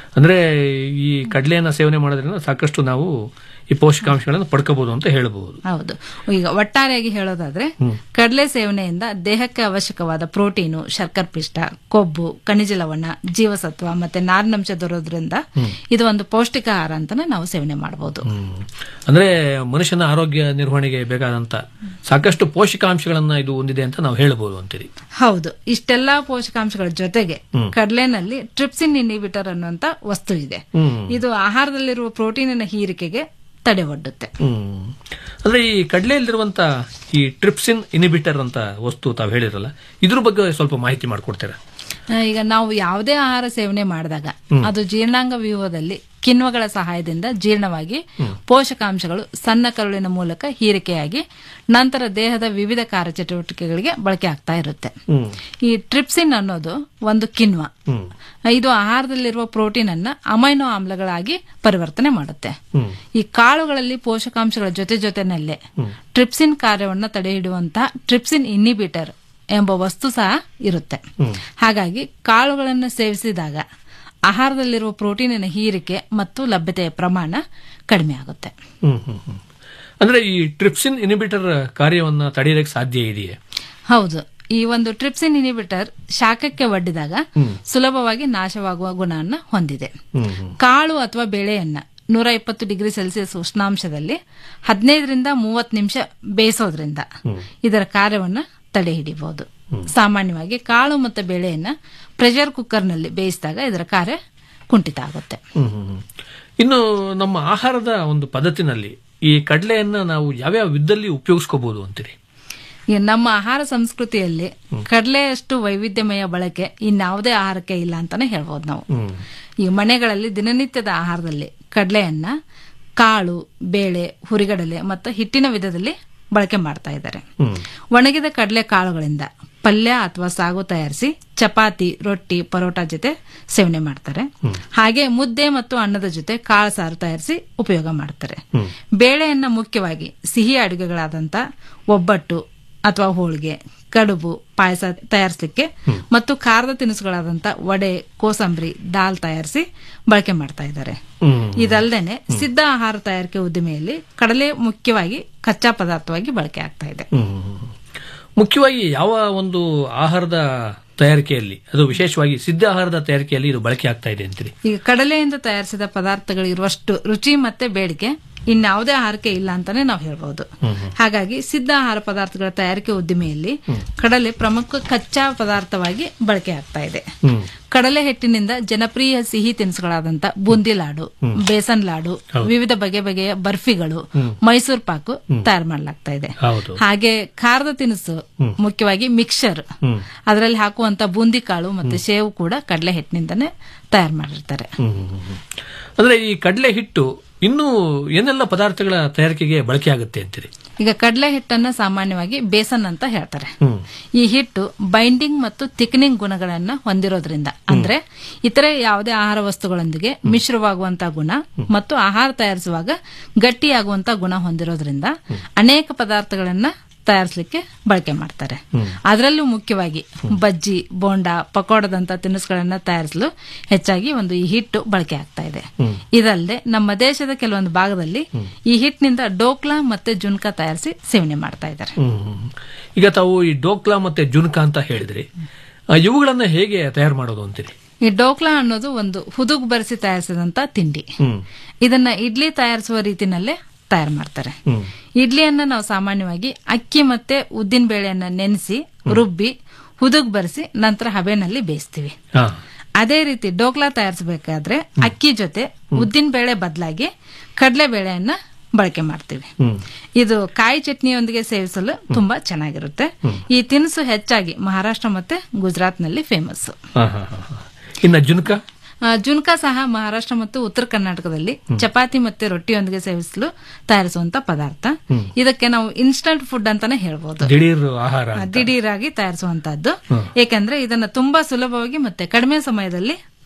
L: ಅಂದ್ರೆ ಈ ಕಡಲೆಯನ್ನ ಸೇವನೆ ಮಾಡೋದ್ರಿಂದ ಸಾಕಷ್ಟು ನಾವು ಈ ಪೋಷಕಾಂಶಗಳನ್ನು ಪಡ್ಕೋಬಹುದು ಅಂತ ಹೇಳಬಹುದು
M: ಹೌದು ಈಗ ಒಟ್ಟಾರೆಯಾಗಿ ಹೇಳೋದಾದ್ರೆ
L: ಹ್ಮ್.
M: ಕಡಲೆ ಸೇವನೆಯಿಂದ ದೇಹಕ್ಕೆ ಅವಶ್ಯಕವಾದ ಪ್ರೋಟೀನು ಶರ್ಕರ ಪಿಷ್ಟ ಕೊಬ್ಬು ಖನಿಜ ಲವಣ ಜೀವಸತ್ವ ಮತ್ತೆ ನಾರಿನಂಶ ದೊರೋದ್ರಿಂದ
L: ಹ್ಮ್.
M: ಇದು ಒಂದು ಪೌಷ್ಟಿಕ ಆಹಾರ ಅಂತಾನೆ ನಾವು ಸೇವನೆ ಮಾಡಬಹುದು
L: ಅಂದ್ರೆ ಮನುಷ್ಯನ ಆರೋಗ್ಯ ನಿರ್ವಹಣೆಗೆ ಬೇಕಾದಂತ ಸಾಕಷ್ಟು ಪೋಷಕಾಂಶಗಳನ್ನ ಇದು ಹೊಂದಿದೆ ಅಂತ ನಾವು ಹೇಳಬಹುದು ಅಂತೀರಿ
M: ಹೌದು ಇಷ್ಟೆಲ್ಲಾ ಪೋಷಕಾಂಶಗಳ ಜೊತೆಗೆ
L: ಹ್ಮ್.
M: ಕಡಲೆನಲ್ಲಿ ಟ್ರಿಪ್ಸಿನ್ ಇನಿಬಿಟರ್ ಅನ್ನುವಂತ ವಸ್ತು ಇದೆ
L: ಹ್ಮ್.
M: ಇದು ಆಹಾರದಲ್ಲಿರುವ ಪ್ರೋಟೀನಿನ ಹೀರಿಕೆಗೆ ತಡೆ ಒಡ್ಡುತ್ತೆ
L: ಹ್ಮ್ ಅಂದ್ರೆ ಈ ಕಡಲೆಯಲ್ಲಿರುವಂತ ಈ ಟ್ರಿಪ್ಸಿನ್ ಇನಿಬಿಟರ್ ಅಂತ ವಸ್ತು ತಾವು ಹೇಳಿರಲ್ಲ ಇದ್ರ ಬಗ್ಗೆ ಸ್ವಲ್ಪ ಮಾಹಿತಿ ಮಾಡ್ಕೊಡ್ತೀರಾ
M: ಆ, ಈಗ ನಾವು ಯಾವುದೇ ಆಹಾರ ಸೇವನೆ ಮಾಡಿದಾಗ
L: ಹ್ಮ್.
M: ಅದು ಜೀರ್ಣಾಂಗ ವ್ಯೂಹದಲ್ಲಿ ಕಿಣ್ವಗಳ ಸಹಾಯದಿಂದ ಜೀರ್ಣವಾಗಿ
L: ಹ್ಮ್.
M: ಪೋಷಕಾಂಶಗಳು ಸಣ್ಣ ಕರುಳಿನ ಮೂಲಕ ಹೀರಿಕೆಯಾಗಿ ನಂತರ ದೇಹದ ವಿವಿಧ ಕಾರ್ಯಚಟುವಟಿಕೆಗಳಿಗೆ ಬಳಕೆ ಆಗ್ತಾ ಇರುತ್ತೆ
L: ಹ್ಮ್
M: ಈ ಟ್ರಿಪ್ಸಿನ್ ಅನ್ನೋದು ಒಂದು ಕಿಣ್ವ
L: ಹ್ಮ್
M: ಇದು ಆಹಾರದಲ್ಲಿರುವ ಪ್ರೋಟೀನ್ ಅನ್ನ ಅಮೈನೋ ಆಮ್ಲಗಳಾಗಿ ಪರಿವರ್ತನೆ ಮಾಡುತ್ತೆ
L: ಹ್ಮ್
M: ಈ ಕಾಳುಗಳಲ್ಲಿ ಪೋಷಕಾಂಶಗಳ ಜೊತೆ ಜೊತೆನಲ್ಲೇ ಟ್ರಿಪ್ಸಿನ್ ಕಾರ್ಯವನ್ನ ತಡೆಹಿಡುವಂತಹ ಟ್ರಿಪ್ಸಿನ್ ಇನ್ಹಿಬಿಟರ್ ಎಂಬ ವಸ್ತು ಸಹ ಇರುತ್ತೆ
L: ಹ್ಮ್.
M: ಹಾಗಾಗಿ ಕಾಳುಗಳನ್ನು ಸೇವಿಸಿದಾಗ ಆಹಾರದಲ್ಲಿರುವ ಪ್ರೋಟೀನಿನ ಹೀರಿಕೆ ಮತ್ತು ಲಭ್ಯತೆಯ ಪ್ರಮಾಣ ಕಡಿಮೆ ಆಗುತ್ತೆ
L: ಹ್ಮ್ ಹ್ಮ್ ಹ್ಮ್. ಅಂದ್ರೆ ಈ ಟ್ರಿಪ್ಸಿನ್ ಇನಿಬಿಟರ್ ಕಾರ್ಯವನ್ನ ತಡೆಯಲಿಕ್ಕೆ ಸಾಧ್ಯ ಇದೆಯೇ
M: ಹೌದು ಈ ಒಂದು ಟ್ರಿಪ್ಸಿನ್ ಇನಿಬಿಟರ್ ಶಾಖಕ್ಕೆ ಒಡ್ಡಿದಾಗ
L: ಹ್ಮ್.
M: ಸುಲಭವಾಗಿ ನಾಶವಾಗುವ ಗುಣವನ್ನ ಹೊಂದಿದೆ
L: ಹ್ಮ್ ಹ್ಮ್.
M: ಕಾಳು ಅಥವಾ ಬೇಳೆಯನ್ನ ನೂರ ಇಪ್ಪತ್ತು ಡಿಗ್ರಿ ಸೆಲ್ಸಿಯಸ್ ಉಷ್ಣಾಂಶದಲ್ಲಿ ಹದಿನೈದರಿಂದ ಮೂವತ್ತು ನಿಮಿಷ ಬೇಯಿಸೋದ್ರಿಂದ
L: ಹ್ಮ್.
M: ಇದರ ಕಾರ್ಯವನ್ನ ತಡೆ ಹಿಡಿಬಹುದು ಸಾಮಾನ್ಯವಾಗಿ ಕಾಳು ಮತ್ತು ಬೇಳೆಯನ್ನ ಪ್ರೆಷರ್ ಕುಕ್ಕರ್ನಲ್ಲಿ ಬೇಯಿಸಿದಾಗ ಇದರ ಕಾರ್ಯ ಕುಂಠಿತ ಆಗುತ್ತೆ
L: ಹ್ಮ್ ಹ್ಮ್ ಹ್ಮ್. ಇನ್ನು ನಮ್ಮ ಆಹಾರದ ಒಂದು ಪದ್ಧತಿನಲ್ಲಿ ಈ ಕಡಲೆಯನ್ನ ನಾವು ಯಾವ್ಯಾವ ವಿಧದಲ್ಲಿ ಉಪಯೋಗಿಸ್ಕೋಬಹುದು ಅಂತೀರಿ
M: ಈ ನಮ್ಮ ಆಹಾರ ಸಂಸ್ಕೃತಿಯಲ್ಲಿ ಕಡಲೆಯಷ್ಟು ವೈವಿಧ್ಯಮಯ ಬಳಕೆ ಇನ್ಯಾವುದೇ ಆಹಾರಕ್ಕೆ ಇಲ್ಲ ಅಂತಾನೆ ಹೇಳ್ಬೋದು ನಾವು
L: ಹ್ಮ್
M: ಈ ಮನೆಗಳಲ್ಲಿ ದಿನನಿತ್ಯದ ಆಹಾರದಲ್ಲಿ ಕಡಲೆಯನ್ನ ಕಾಳು ಬೇಳೆ ಹುರಿಗಡಲೆ ಮತ್ತು ಹಿಟ್ಟಿನ ವಿಧದಲ್ಲಿ ಬಳಕೆ ಮಾಡ್ತಾ ಇದ್ದಾರೆ
L: ಹ್ಮ್
M: ಒಣಗಿದ ಕಡಲೆ ಕಾಳುಗಳಿಂದ ಪಲ್ಯ ಅಥವಾ ಸಾಗು ತಯಾರಿಸಿ ಚಪಾತಿ ರೊಟ್ಟಿ ಪರೋಟ ಜೊತೆ ಸೇವನೆ ಮಾಡ್ತಾರೆ ಹಾಗೆ ಮುದ್ದೆ ಮತ್ತು ಅನ್ನದ ಜೊತೆ ಕಾಳು ಸಾರು ತಯಾರಿಸಿ ಉಪಯೋಗ ಮಾಡ್ತಾರೆ ಬೇಳೆಯನ್ನ ಮುಖ್ಯವಾಗಿ ಸಿಹಿ ಅಡುಗೆಗಳಾದಂತ ಒಬ್ಬಟ್ಟು ಅಥವಾ ಹೋಳಿಗೆ ಕಡುಬು ಪಾಯಸ ತಯಾರಿಸಲಿಕ್ಕೆ ಮತ್ತು ಖಾರದ ತಿನಿಸುಗಳಾದಂತ ವಡೆ ಕೋಸಂಬರಿ ದಾಲ್ ತಯಾರಿಸಿ ಬಳಕೆ ಮಾಡ್ತಾ ಇದ್ದಾರೆ
L: ಹ್ಮ್.
M: ಇದಲ್ಲದೆ ಸಿದ್ಧ ಆಹಾರ ತಯಾರಿಕೆ ಉದ್ದಿಮೆಯಲ್ಲಿ ಕಡಲೆ ಮುಖ್ಯವಾಗಿ ಕಚ್ಚಾ ಪದಾರ್ಥವಾಗಿ ಬಳಕೆ ಆಗ್ತಾ ಇದೆ
L: ಹ್ಮ್. ಮುಖ್ಯವಾಗಿ ಯಾವ ಒಂದು ಆಹಾರದ ತಯಾರಿಕೆಯಲ್ಲಿ ಅದು ವಿಶೇಷವಾಗಿ ಸಿದ್ಧ ಆಹಾರದ ತಯಾರಿಕೆಯಲ್ಲಿ ಇದು ಬಳಕೆ ಆಗ್ತಾ ಇದೆ ಅಂತೀರಿ
M: ಈಗ ಕಡಲೆಯಿಂದ ತಯಾರಿಸಿದ ಪದಾರ್ಥಗಳು ಇರುವಷ್ಟು ರುಚಿ ಮತ್ತೆ ಬೇಡಿಕೆ ಇನ್ಯಾವುದೇ ಆಹಾರಕ್ಕೆ ಇಲ್ಲ ಅಂತಾನೆ ನಾವು ಹೇಳ್ಬಹುದು ಹಾಗಾಗಿ ಸಿದ್ಧ ಆಹಾರ ಪದಾರ್ಥಗಳ ತಯಾರಿಕೆ ಉದ್ದಿಮೆಯಲ್ಲಿ ಕಡಲೆ ಪ್ರಮುಖ ಕಚ್ಚಾ ಪದಾರ್ಥವಾಗಿ ಬಳಕೆ ಆಗ್ತಾ ಇದೆ ಕಡಲೆ ಹಿಟ್ಟಿನಿಂದ ಜನಪ್ರಿಯ ಸಿಹಿ ತಿನಿಸುಗಳಾದಂತ ಬೂಂದಿ ಲಾಡು ಬೇಸನ್ ಲಾಡು
L: ಹೌದು.
M: ವಿವಿಧ ಬಗೆ ಬಗೆಯ ಬರ್ಫಿಗಳು
L: ಹ್ಮ್.
M: ಮೈಸೂರು ಪಾಕು ತಯಾರು ಮಾಡಲಾಗ್ತಾ ಇದೆ
L: ಹೌದು
M: ಹಾಗೆ ಖಾರದ ತಿನಿಸು
L: ಹ್ಮ್.
M: ಮುಖ್ಯವಾಗಿ ಮಿಕ್ಸರ್
L: ಹ್ಮ್.
M: ಅದರಲ್ಲಿ ಹಾಕುವಂತ ಬೂಂದಿ ಕಾಳು ಮತ್ತೆ ಸೇವು ಕೂಡ ಕಡಲೆ ಹಿಟ್ಟಿನಿಂದನೇ ತಯಾರು ಮಾಡಿರ್ತಾರೆ
L: ಹ್ಮ್, ಹ್ಮ್, ಹ್ಮ್. ಅಂದ್ರೆ ಈ ಕಡಲೆ ಹಿಟ್ಟು ಇನ್ನೂ ಏನೆಲ್ಲ ಪದಾರ್ಥಗಳ ತಯಾರಿಕೆಗೆ ಬಳಕೆ ಆಗುತ್ತೆ ಅಂತೀರಿ
M: ಈಗ ಕಡಲೆ ಹಿಟ್ಟನ್ನ ಸಾಮಾನ್ಯವಾಗಿ ಬೇಸನ್ ಅಂತ ಹೇಳ್ತಾರೆ
L: ಹ್ಮ್.
M: ಈ ಹಿಟ್ಟು ಬೈಂಡಿಂಗ್ ಮತ್ತು ಥಿಕ್ನಿಂಗ್ ಗುಣಗಳನ್ನ ಹೊಂದಿರೋದ್ರಿಂದ ಅಂದ್ರೆ ಇತರೆ ಯಾವುದೇ ಆಹಾರ ವಸ್ತುಗಳೊಂದಿಗೆ ಮಿಶ್ರವಾಗುವಂತಹ ಗುಣ ಮತ್ತು ಆಹಾರ ತಯಾರಿಸುವಾಗ ಗಟ್ಟಿಯಾಗುವಂತಹ ಗುಣ ಹೊಂದಿರೋದ್ರಿಂದ ಅನೇಕ ಪದಾರ್ಥಗಳನ್ನ ತಯಾರಿಸಲಿಕ್ಕೆ ಬಳಕೆ ಮಾಡ್ತಾರೆ ಅದರಲ್ಲೂ ಮುಖ್ಯವಾಗಿ ಬಜ್ಜಿ ಬೋಂಡಾ ಪಕೋಡದಂತ ತಿನಿಸುಗಳನ್ನ ತಯಾರಿಸಲು ಹೆಚ್ಚಾಗಿ ಒಂದು ಈ ಹಿಟ್ಟು ಬಳಕೆ ಆಗ್ತಾ ಇದೆ ಇದಲ್ಲದೆ ನಮ್ಮ ದೇಶದ ಕೆಲವೊಂದು ಭಾಗದಲ್ಲಿ ಈ ಹಿಟ್ಟಿನಿಂದ ಡೋಕ್ಲಾ ಮತ್ತೆ ಜುನ್ಕಾ ತಯಾರಿಸಿ ಸೇವನೆ ಮಾಡ್ತಾ ಇದ್ದಾರೆ
L: ಹ್ಮ್. ಈಗ ತಾವು ಈ ಡೋಕ್ಲಾ ಮತ್ತೆ ಜುನ್ಕಾ ಅಂತ ಹೇಳಿದ್ರಿ ಆ, ಇವುಗಳನ್ನ ಹೇಗೆ ತಯಾರು ಮಾಡೋದು ಅಂತೀರಿ
M: ಈ ಡೋಕ್ಲಾ ಅನ್ನೋದು ಒಂದು ಹುದುಗ್ ಬರೆಸಿ ತಯಾರಿಸಿದಂತ ತಿಂಡಿ
L: ಹ್ಮ್
M: ಇದನ್ನ ಇಡ್ಲಿ ತಯಾರಿಸುವ ರೀತಿನಲ್ಲೇ ತಯಾರು ಮಾಡ್ತಾರೆ
L: ಹ್ಮ್
M: ಇಡ್ಲಿಯನ್ನ ನಾವು ಸಾಮಾನ್ಯವಾಗಿ ಅಕ್ಕಿ ಮತ್ತೆ ಉದ್ದಿನ ಬೇಳೆಯನ್ನ ನೆನೆಸಿ ರುಬ್ಬಿ ಹುದುಗ್ ಬರೆಸಿ ನಂತರ ಹಬೆನಲ್ಲಿ ಬೇಯಿಸ್ತೀವಿ
L: ಹಾ
M: ಅದೇ ರೀತಿ ಡೋಕ್ಲಾ ತಯಾರಿಸಬೇಕಾದ್ರೆ ಅಕ್ಕಿ ಜೊತೆ ಉದ್ದಿನ ಬೇಳೆ ಬದಲಾಗಿ ಕಡಲೆ ಬೇಳೆಯನ್ನ ಬಳಕೆ ಮಾಡ್ತೀವಿ
L: ಹ್ಮ್
M: ಇದು ಕಾಯಿ ಚಟ್ನಿಯೊಂದಿಗೆ ಸೇವಿಸಲು ತುಂಬಾ ಚೆನ್ನಾಗಿರುತ್ತೆ ಈ ತಿನಿಸು ಹೆಚ್ಚಾಗಿ ಮಹಾರಾಷ್ಟ್ರ ಮತ್ತೆ ಗುಜರಾತ್ನಲ್ಲಿ ಫೇಮಸ್
L: ಹಾ ಹಾ ಹಾ ಹಾ. ಇನ್ನ ಜುನ್ಕಾ
M: ಜುನ್ಕಾ ಸಹ ಮಹಾರಾಷ್ಟ್ರ ಮತ್ತು ಉತ್ತರ ಕರ್ನಾಟಕದಲ್ಲಿ ಚಪಾತಿ ಮತ್ತೆ ರೊಟ್ಟಿಯೊಂದಿಗೆ ಸೇವಿಸಲು ತಯಾರಿಸುವಂತ ಪದಾರ್ಥ
L: ಹ್ಮ್.
M: ಇದಕ್ಕೆ ನಾವು ಇನ್ಸ್ಟಂಟ್ ಫುಡ್ ಅಂತಾನೆ ಹೇಳ್ಬೋದು
L: ದಿಢೀರ್ ಆಹಾರ
M: ಆ,
L: ಅಂತ.
M: ದಿಢೀರಾಗಿ ತಯಾರಿಸುವಂತಹದ್ದು
L: ಹ್ಮ್.
M: ಏಕೆಂದ್ರೆ ಇದನ್ನ ತುಂಬಾ ಸುಲಭವಾಗಿ ಮತ್ತೆ ಕಡಿಮೆ ಸಮಯದಲ್ಲಿ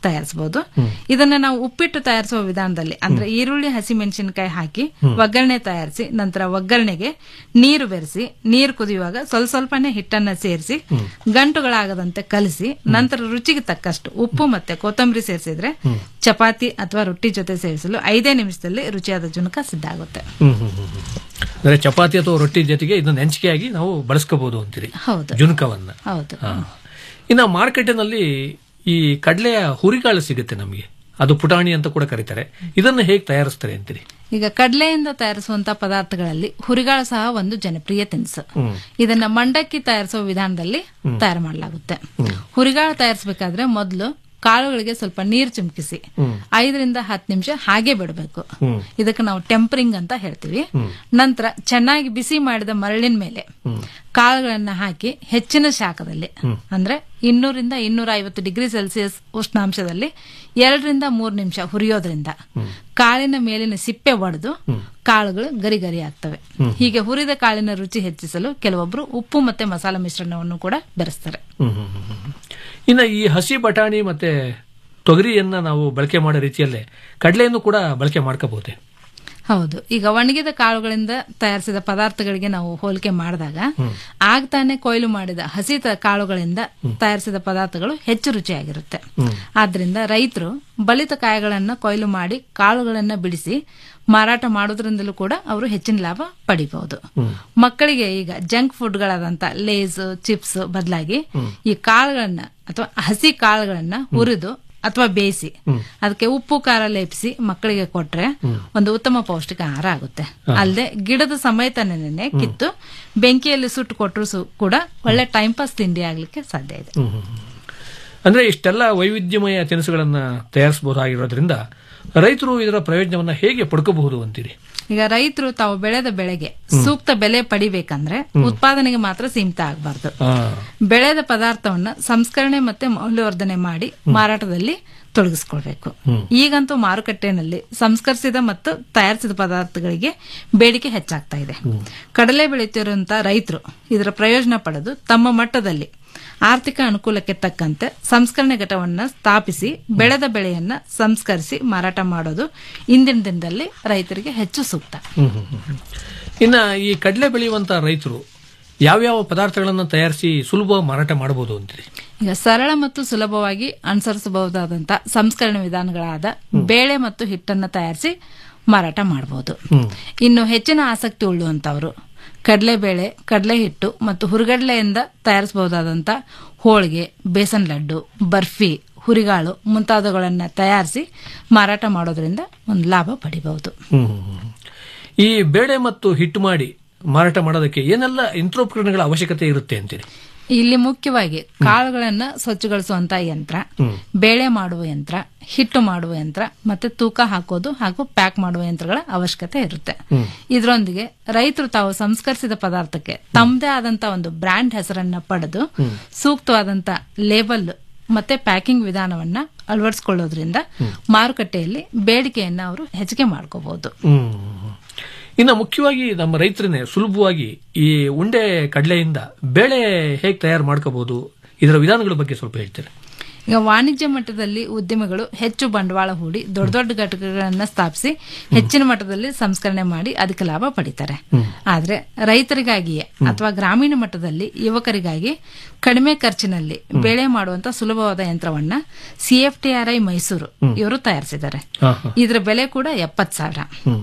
M: ತಯಾರಿಸಬಹುದು ಇದನ್ನ ನಾವು ಉಪ್ಪಿಟ್ಟು ತಯಾರಿಸುವ ವಿಧಾನದಲ್ಲಿ ಅಂದ್ರೆ ಈರುಳ್ಳಿ ಹಸಿಮೆಣಸಿನಕಾಯಿ ಹಾಕಿ ಒಗ್ಗರಣೆ ತಯಾರಿಸಿ ನಂತರ ಒಗ್ಗರಣೆಗೆ ನೀರು ಬೆರೆಸಿ ನೀರು ಕುದಿಯುವಾಗ ಸ್ವಲ್ಪ ಸ್ವಲ್ಪನೇ ಹಿಟ್ಟನ್ನ ಸೇರಿಸಿ ಗಂಟುಗಳಾಗದಂತೆ ಕಲಸಿ ನಂತರ ರುಚಿಗೆ ತಕ್ಕಷ್ಟು ಉಪ್ಪು ಮತ್ತೆ ಕೊತ್ತಂಬರಿ ಸೇರಿಸಿದ್ರೆ ಚಪಾತಿ ಅಥವಾ ರೊಟ್ಟಿ ಜೊತೆ ಸೇರಿಸಲು ಐದೇ ನಿಮಿಷದಲ್ಲಿ ರುಚಿಯಾದ ಜುನಕ ಸಿದ್ಧ ಆಗುತ್ತೆ
L: ಹ್ಮ್ ಹ್ಮ್ ಹ್ಮ್ ಹ್ಮ್. ಅಂದ್ರೆ ಚಪಾತಿ ಅಥವಾ ರೊಟ್ಟಿ ಜೊತೆಗೆ ಇದನ್ನ ನೆಂಚಿಕೆಯಾಗಿ ನಾವು ಬಳಸ್ಕೋಬಹುದು ಅಂತೀರಿ
M: ಹೌದು
L: ಜುನ್ಕವನ್ನ
M: ಹೌದು
L: ಹಾ. ಇನ್ನು ಮಾರ್ಕೆಟಿನಲ್ಲಿ ಈ ಕಡಲೆಯ ಹುರಿಕಾಳು ಸಿಗುತ್ತೆ ನಮಗೆ ಅದು ಪುಟಾಣಿ ಅಂತ ಕೂಡ ಕರೀತಾರೆ ಇದನ್ನ ಹೇಗೆ ತಯಾರಿಸ್ತಾರೆ ಅಂತೀರಿ
M: ಈಗ ಕಡಲೆಯಿಂದ ತಯಾರಿಸುವಂತ ಪದಾರ್ಥಗಳಲ್ಲಿ ಹುರಿಗಾಳು ಸಹ ಒಂದು ಜನಪ್ರಿಯ ತಿನಿಸು
L: ಹ್ಮ್.
M: ಇದನ್ನ ಮಂಡಕ್ಕಿ ತಯಾರಿಸುವ ವಿಧಾನದಲ್ಲಿ ತಯಾರು ಮಾಡಲಾಗುತ್ತೆ ಹುರಿಗಾಳು ತಯಾರಿಸಬೇಕಾದ್ರೆ ಮೊದಲು ಕಾಳುಗಳಿಗೆ ಸ್ವಲ್ಪ ನೀರು ಚಿಮುಕಿಸಿ ಐದರಿಂದ ಹತ್ತು ನಿಮಿಷ ಹಾಗೆ ಬಿಡಬೇಕು ಇದಕ್ಕೆ ನಾವು ಟೆಂಪರಿಂಗ್ ಅಂತ ಹೇಳ್ತೀವಿ ನಂತರ ಚೆನ್ನಾಗಿ ಬಿಸಿ ಮಾಡಿದ ಮರಳಿನ ಮೇಲೆ ಕಾಳುಗಳನ್ನ ಹಾಕಿ ಹೆಚ್ಚಿನ ಶಾಖದಲ್ಲಿ ಅಂದ್ರೆ ಇನ್ನೂರಿಂದ ಇನ್ನೂರ ಐವತ್ತು ಡಿಗ್ರಿ ಸೆಲ್ಸಿಯಸ್ ಉಷ್ಣಾಂಶದಲ್ಲಿ ಎರಡರಿಂದ ಮೂರು ನಿಮಿಷ ಹುರಿಯೋದ್ರಿಂದ ಕಾಳಿನ ಮೇಲಿನ ಸಿಪ್ಪೆ ಒಡೆದು ಕಾಳುಗಳು ಗರಿ ಗರಿ ಆಗ್ತವೆ ಹೀಗೆ ಹುರಿದ ಕಾಳಿನ ರುಚಿ ಹೆಚ್ಚಿಸಲು ಕೆಲವೊಬ್ರು ಉಪ್ಪು ಮತ್ತೆ ಮಸಾಲ ಮಿಶ್ರಣವನ್ನು ಕೂಡ ಬೆರೆಸ್ತಾರೆ
L: ಹ್ಮ್ ಹ್ಮ್ ಹ್ಮ್ ಹ್ಮ್. ಇನ್ನು ಈ ಹಸಿ ಬಟಾಣಿ ಮತ್ತೆ ತೊಗರಿಯನ್ನ ನಾವು ಬಳಕೆ ಮಾಡೋ ರೀತಿಯಲ್ಲೇ ಕಡಲೆಯನ್ನು ಕೂಡ ಬಳಕೆ ಮಾಡ್ಕೋಬಹುದೇ
M: ಹೌದು ಈಗ ಒಣಗಿದ ಕಾಳುಗಳಿಂದ ತಯಾರಿಸಿದ ಪದಾರ್ಥಗಳಿಗೆ ನಾವು ಹೋಲಿಕೆ ಮಾಡಿದಾಗ ಆಗ್ತಾನೆ ಕೊಯ್ಲು ಮಾಡಿದ ಹಸಿ ತ- ಕಾಳುಗಳಿಂದ ತಯಾರಿಸಿದ ಪದಾರ್ಥಗಳು ಹೆಚ್ಚು ರುಚಿಯಾಗಿರುತ್ತೆ ಆದ್ರಿಂದ ರೈತರು ಬಲಿತ ಕಾಯಿಗಳನ್ನ ಕೊಯ್ಲು ಮಾಡಿ ಕಾಳುಗಳನ್ನ ಬಿಡಿಸಿ ಮಾರಾಟ ಮಾಡೋದ್ರಿಂದಲೂ ಕೂಡ ಅವರು ಹೆಚ್ಚಿನ ಲಾಭ ಪಡಿಬಹುದು ಮಕ್ಕಳಿಗೆ ಈಗ ಜಂಕ್ ಫುಡ್ಗಳಾದಂತ ಲೇಸ್ ಚಿಪ್ಸ್ ಬದಲಾಗಿ ಈ ಕಾಳುಗಳನ್ನ ಅಥವಾ ಹಸಿ ಕಾಳುಗಳನ್ನ ಹುರಿದು ಅಥವಾ ಬೇಯಿಸಿ ಅದಕ್ಕೆ ಉಪ್ಪು ಖಾರ ಲೇಪಿಸಿ ಮಕ್ಕಳಿಗೆ ಕೊಟ್ರೆ ಒಂದು ಉತ್ತಮ ಪೌಷ್ಟಿಕ ಆಹಾರ ಆಗುತ್ತೆ ಅಲ್ಲದೆ ಗಿಡದ ಸಮೇತನೇ ಕಿತ್ತು ಬೆಂಕಿಯಲ್ಲಿ ಸುಟ್ಟು ಕೊಟ್ಟರು ಸು- ಕೂಡ ಒಳ್ಳೆ ಟೈಮ್ ಪಾಸ್ ತಿಂಡಿ ಆಗ್ಲಿಕ್ಕೆ ಸಾಧ್ಯ ಇದೆ
L: ಹ್ಮ್ ಹ್ಮ್ ಹ್ಮ್. ಅಂದ್ರೆ ಇಷ್ಟೆಲ್ಲ ವೈವಿಧ್ಯಮಯ ತಿನಿಸುಗಳನ್ನ ತಯಾರಿಸಬಹುದಾಗಿರೋದ್ರಿಂದ ರೈತರು ಇದರ ಪ್ರಯೋಜನವನ್ನ ಹೇಗೆ ಪಡ್ಕೋಬಹುದು ಅಂತೀರಿ
M: ಈಗ ರೈತರು ತಾವು ಬೆಳೆದ ಬೆಳೆಗೆ ಸೂಕ್ತ ಬೆಲೆ ಪಡಿಬೇಕಂದ್ರೆ ಉತ್ಪಾದನೆಗೆ ಮಾತ್ರ ಸೀಮಿತ ಆಗಬಾರ್ದು ಬೆಳೆದ ಪದಾರ್ಥವನ್ನ ಸಂಸ್ಕರಣೆ ಮತ್ತೆ ಮೌಲ್ಯವರ್ಧನೆ ಮಾಡಿ ಮಾರಾಟದಲ್ಲಿ ತೊಡಗಿಸ್ಕೊಳ್ಬೇಕು ಈಗಂತೂ ಮಾರುಕಟ್ಟೆನಲ್ಲಿ ಸಂಸ್ಕರಿಸಿದ ಮತ್ತು ತಯಾರಿಸಿದ ಪದಾರ್ಥಗಳಿಗೆ ಬೇಡಿಕೆ ಹೆಚ್ಚಾಗ್ತಾ ಇದೆ ಕಡಲೆ ಬೆಳೆಯುತ್ತಿರುವಂತಹ ರೈತರು ಇದರ ಪ್ರಯೋಜನ ಪಡೆದು ತಮ್ಮ ಮಟ್ಟದಲ್ಲಿ ಆರ್ಥಿಕ ಅನುಕೂಲಕ್ಕೆ ತಕ್ಕಂತೆ ಸಂಸ್ಕರಣೆ ಘಟವನ್ನ ಸ್ಥಾಪಿಸಿ ಬೆಳೆದ ಬೆಳೆಯನ್ನ ಸಂಸ್ಕರಿಸಿ ಮಾರಾಟ ಮಾಡೋದು ಇಂದಿನ ದಿನದಲ್ಲಿ ರೈತರಿಗೆ ಹೆಚ್ಚು ಸೂಕ್ತ
L: ಹ್ಮ್ ಹ್ಮ್ ಹ್ಮ್ ಹ್ಮ್. ಇನ್ನ ಈ ಕಡಲೆ ಬೆಳೆಯುವಂತ ರೈತರು ಯಾವ್ಯಾವ ಪದಾರ್ಥಗಳನ್ನ ತಯಾರಿಸಿ ಸುಲಭ ಮಾರಾಟ ಮಾಡಬಹುದು ಅಂತೀರಿ
M: ಈಗ ಸರಳ ಮತ್ತು ಸುಲಭವಾಗಿ ಅನುಸರಿಸಬಹುದಾದಂತ ಸಂಸ್ಕರಣೆ ವಿಧಾನಗಳಾದ ಬೇಳೆ ಮತ್ತು ಹಿಟ್ಟನ್ನ ತಯಾರಿಸಿ ಮಾರಾಟ ಮಾಡಬಹುದು ಇನ್ನು ಹೆಚ್ಚಿನ ಆಸಕ್ತಿ ಉಳ್ಳುವಂತವರು ಕಡಲೆಬೇಳೆ ಕಡಲೆ ಹಿಟ್ಟು ಮತ್ತು ಹುರುಗಡ್ಲೆಯಿಂದ ತಯಾರಿಸಬಹುದಾದಂತ ಹೋಳಿಗೆ ಬೇಸನ್ ಲಡ್ಡು ಬರ್ಫಿ ಹುರಿಗಾಳು ಮುಂತಾದವುಗಳನ್ನ ತಯಾರಿಸಿ ಮಾರಾಟ ಮಾಡೋದ್ರಿಂದ ಒಂದು ಲಾಭ ಪಡಿಬಹುದು
L: ಹ್ಮ್ ಹ್ಮ್ ಹ್ಮ್. ಈ ಬೇಳೆ ಮತ್ತು ಹಿಟ್ಟು ಮಾಡಿ ಮಾರಾಟ ಮಾಡೋದಕ್ಕೆ ಏನೆಲ್ಲ ಯಂತ್ರೋಪಕರಣಗಳ ಅವಶ್ಯಕತೆ ಇರುತ್ತೆ ಅಂತೀರಿ
M: ಇಲ್ಲಿ ಮುಖ್ಯವಾಗಿ ಕಾಳುಗಳನ್ನ ಸ್ವಚ್ಛಗೊಳಿಸುವಂತ ಯಂತ್ರ ಬೇಳೆ ಮಾಡುವ ಯಂತ್ರ ಹಿಟ್ಟು ಮಾಡುವ ಯಂತ್ರ ಮತ್ತೆ ತೂಕ ಹಾಕೋದು ಹಾಗೂ ಪ್ಯಾಕ್ ಮಾಡುವ ಯಂತ್ರಗಳ ಅವಶ್ಯಕತೆ ಇರುತ್ತೆ ಇದರೊಂದಿಗೆ ರೈತರು ತಾವು ಸಂಸ್ಕರಿಸಿದ ಪದಾರ್ಥಕ್ಕೆ ತಮ್ಮದೇ ಆದಂತ ಒಂದು ಬ್ರ್ಯಾಂಡ್ ಹೆಸರನ್ನ ಪಡೆದು ಸೂಕ್ತವಾದಂತ ಲೇಬಲ್ ಮತ್ತೆ ಪ್ಯಾಕಿಂಗ್ ವಿಧಾನವನ್ನ ಅಳವಡಿಸಿಕೊಳ್ಳೋದ್ರಿಂದ ಮಾರುಕಟ್ಟೆಯಲ್ಲಿ ಬೇಡಿಕೆಯನ್ನ ಅವರು ಹೆಚ್ಚಿಗೆ ಮಾಡ್ಕೋಬಹುದು
L: ಹ್ಮ್ ಇನ್ನು ಮುಖ್ಯವಾಗಿ ನಮ್ಮ ರೈತರನ್ನೇ ಸುಲಭವಾಗಿ ಈ ಉಂಡೆ ಕಡಲೆಯಿಂದ ಬೇಳೆ ಹೇಗೆ ತಯಾರು ಮಾಡ್ಕೋಬಹುದು ಇದರ ವಿಧಾನಗಳ ಬಗ್ಗೆ ಸ್ವಲ್ಪ ಹೇಳ್ತೀರಾ
M: ಈಗ ವಾಣಿಜ್ಯ ಮಟ್ಟದಲ್ಲಿ ಉದ್ಯಮಿಗಳು ಹೆಚ್ಚು ಬಂಡವಾಳ ಹೂಡಿ ದೊಡ್ಡ ದೊಡ್ಡ ಘಟಕಗಳನ್ನ ಸ್ಥಾಪಿಸಿ ಹೆಚ್ಚಿನ ಮಟ್ಟದಲ್ಲಿ ಸಂಸ್ಕರಣೆ ಮಾಡಿ ಅದಕ್ಕೆ ಲಾಭ ಪಡಿತಾರೆ ಆದ್ರೆ ರೈತರಿಗಾಗಿಯೇ ಅಥವಾ ಗ್ರಾಮೀಣ ಮಟ್ಟದಲ್ಲಿ ಯುವಕರಿಗಾಗಿ ಕಡಿಮೆ ಖರ್ಚಿನಲ್ಲಿ ಬೆಳೆ ಮಾಡುವಂತ ಸುಲಭವಾದ ಯಂತ್ರವನ್ನ ಸಿಎಫ್ಟಿಆರ್ಐ ಮೈಸೂರು ಇವರು ತಯಾರಿಸಿದ್ದಾರೆ ಇದರ ಬೆಲೆ ಕೂಡ ಎಪ್ಪತ್ ಸಾವಿರ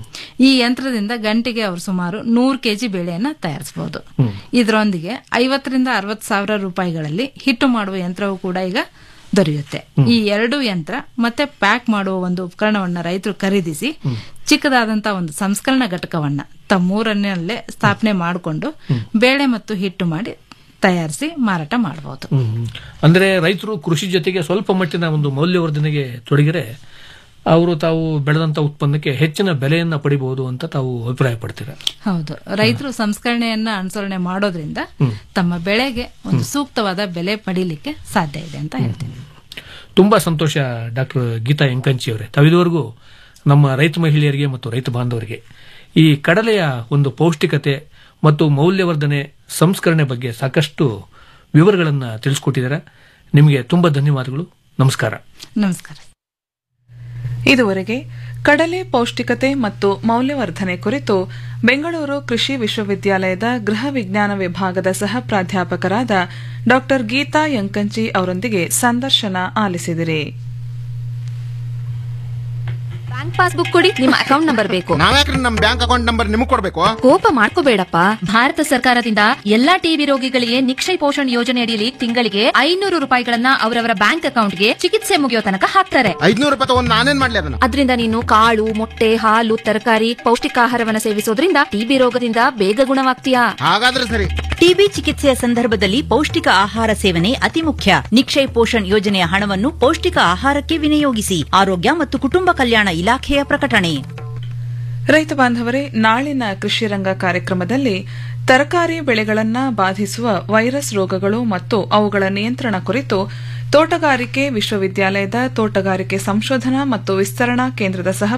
M: ಈ ಯಂತ್ರದಿಂದ ಗಂಟೆಗೆ ಅವರು ಸುಮಾರು ನೂರು ಕೆಜಿ ಬೇಳೆಯನ್ನ ತಯಾರಿಸಬಹುದು ಇದರೊಂದಿಗೆ ಐವತ್ತರಿಂದ ಅರವತ್ತು ಸಾವಿರ ರೂಪಾಯಿಗಳಲ್ಲಿ ಹಿಟ್ಟು ಮಾಡುವ ಯಂತ್ರವು ಕೂಡ ಈಗ ದೊರೆಯುತ್ತೆ ಈ ಎರಡು ಯಂತ್ರ ಮತ್ತೆ ಪ್ಯಾಕ್ ಮಾಡುವ ಒಂದು ಉಪಕರಣವನ್ನ ರೈತರು ಖರೀದಿಸಿ ಚಿಕ್ಕದಾದಂತ ಒಂದು ಸಂಸ್ಕರಣಾ ಘಟಕವನ್ನ ತಮ್ಮೂರನ್ನಲ್ಲೇ ಸ್ಥಾಪನೆ ಮಾಡಿಕೊಂಡು ಬೇಳೆ ಮತ್ತು ಹಿಟ್ಟು ಮಾಡಿ ತಯಾರಿಸಿ ಮಾರಾಟ ಮಾಡಬಹುದು
L: ಹ್ಮ್. ಅಂದ್ರೆ ರೈತರು ಕೃಷಿ ಜೊತೆಗೆ ಸ್ವಲ್ಪ ಮಟ್ಟಿನ ಒಂದು ಮೌಲ್ಯವರ್ಧನೆಗೆ ತೊಡಗಿರೆ ಅವರು ತಾವು ಬೆಳೆದಂತ ಉತ್ಪನ್ನಕ್ಕೆ ಹೆಚ್ಚಿನ ಬೆಲೆಯನ್ನ ಪಡಿಬಹುದು ಅಂತ ತಾವು ಅಭಿಪ್ರಾಯ ಪಡ್ತೀರಾ
M: ಹೌದು ರೈತರು ಸಂಸ್ಕರಣೆಯನ್ನ ಅನುಸರಣೆ ಮಾಡೋದ್ರಿಂದ ತಮ್ಮ ಬೆಳೆಗೆ ಒಂದು ಸೂಕ್ತವಾದ ಬೆಲೆ ಪಡೀಲಿಕ್ಕೆ ಸಾಧ್ಯ ಇದೆ ಅಂತ ಹೇಳ್ತೀನಿ
L: ತುಂಬಾ ಸಂತೋಷ ಡಾಕ್ಟರ್ ಗೀತಾ ಎಂಕಂಚಿ ಅವರೇ ತಾವಿದುವರೆಗೂ ನಮ್ಮ ರೈತ ಮಹಿಳೆಯರಿಗೆ ಮತ್ತು ರೈತ ಬಾಂಧವರಿಗೆ ಈ ಕಡಲೆಯ ಒಂದು ಪೌಷ್ಟಿಕತೆ ಮತ್ತು ಮೌಲ್ಯವರ್ಧನೆ ಸಂಸ್ಕರಣೆ ಬಗ್ಗೆ ಸಾಕಷ್ಟು ವಿವರಗಳನ್ನು ತಿಳಿಸ್ಕೊಟ್ಟಿದ್ದಾರೆ ನಿಮಗೆ ತುಂಬಾ ಧನ್ಯವಾದಗಳು ನಮಸ್ಕಾರ
M: ನಮಸ್ಕಾರ
C: ಇದುವರೆಗೆ ಕಡಲೆ ಪೌಷ್ಟಿಕತೆ ಮತ್ತು ಮೌಲ್ಯವರ್ಧನೆ ಕುರಿತು ಬೆಂಗಳೂರು ಕೃಷಿ ವಿಶ್ವವಿದ್ಯಾಲಯದ ಗೃಹ ವಿಜ್ಞಾನ ವಿಭಾಗದ ಸಹ ಪ್ರಾಧ್ಯಾಪಕರಾದ ಡಾ ಗೀತಾ ಯಂಕಂಚಿ ಅವರೊಂದಿಗೆ ಸಂದರ್ಶನ ಆಲಿಸಿದಿರಿ
N: ಬ್ಯಾಂಕ್ ಪಾಸ್ಬುಕ್ ಕೊಡಿ ನಿಮ್ಮ ಅಕೌಂಟ್ ನಂಬರ್ ಬೇಕು
O: ನಾವ್ಯಾಕ್ರಿ ನಮ್ ಬ್ಯಾಂಕ್ ಅಕೌಂಟ್ ನಂಬರ್ ನಿಮಗ್ ಕೊಡ್ಬೇಕು
N: ಕೋಪ ಮಾಡ್ಕೋಬೇಡಪ್ಪ ಭಾರತ ಸರ್ಕಾರದಿಂದ ಎಲ್ಲಾ ಟಿಬಿ ರೋಗಿಗಳಿಗೆ ನಿಕ್ಷಯ ಪೋಷಣ್ ಯೋಜನೆ ಅಡಿಯಲ್ಲಿ ತಿಂಗಳಿಗೆ ಐನೂರು ರೂಪಾಯಿಗಳನ್ನ ಅವರವರ ಬ್ಯಾಂಕ್ ಅಕೌಂಟ್ಗೆ ಚಿಕಿತ್ಸೆ ಮುಗಿಯೋ ತನಕ ಹಾಕ್ತಾರೆ
O: ಐದ್ನೂರು ರೂಪಾಯಿ ತಗೊಂಡ್ ನಾನೇನ್ ಮಾಡ್ಲಿ ಅದನ್ನ
N: ಅದರಿಂದ ನೀನು ಕಾಳು ಮೊಟ್ಟೆ ಹಾಲು ತರಕಾರಿ ಪೌಷ್ಟಿಕಾಹಾರವನ್ನ ಸೇವಿಸೋದ್ರಿಂದ ಟಿಬಿ ರೋಗದಿಂದ ಬೇಗ ಗುಣವಾಗ್ತೀಯಾ
O: ಹಾಗಾದ್ರೆ ಸರಿ
G: ಟಿಬಿ ಚಿಕಿತ್ಸೆಯ ಸಂದರ್ಭದಲ್ಲಿ ಪೌಷ್ಟಿಕ ಆಹಾರ ಸೇವನೆ ಅತಿ ಮುಖ್ಯ ನಿಕ್ಷಯ್ ಪೋಷಣ್ ಯೋಜನೆಯ ಹಣವನ್ನು ಪೌಷ್ಟಿಕ ಆಹಾರಕ್ಕೆ ವಿನಿಯೋಗಿಸಿ ಆರೋಗ್ಯ ಮತ್ತು ಕುಟುಂಬ ಕಲ್ಯಾಣ ಇಲಾಖೆಯ ಪ್ರಕಟಣೆ
C: ರೈತ ಬಾಂಧವರೇ ನಾಳಿನ ಕೃಷಿ ರಂಗ ಕಾರ್ಯಕ್ರಮದಲ್ಲಿ ತರಕಾರಿ ಬೆಳೆಗಳನ್ನ ಬಾಧಿಸುವ ವೈರಸ್ ರೋಗಗಳು ಮತ್ತು ಅವುಗಳ ನಿಯಂತ್ರಣ ಕುರಿತು ತೋಟಗಾರಿಕೆ ವಿಶ್ವವಿದ್ಯಾಲಯದ ತೋಟಗಾರಿಕೆ ಸಂಶೋಧನಾ ಮತ್ತು ವಿಸ್ತರಣಾ ಕೇಂದ್ರದ ಸಹ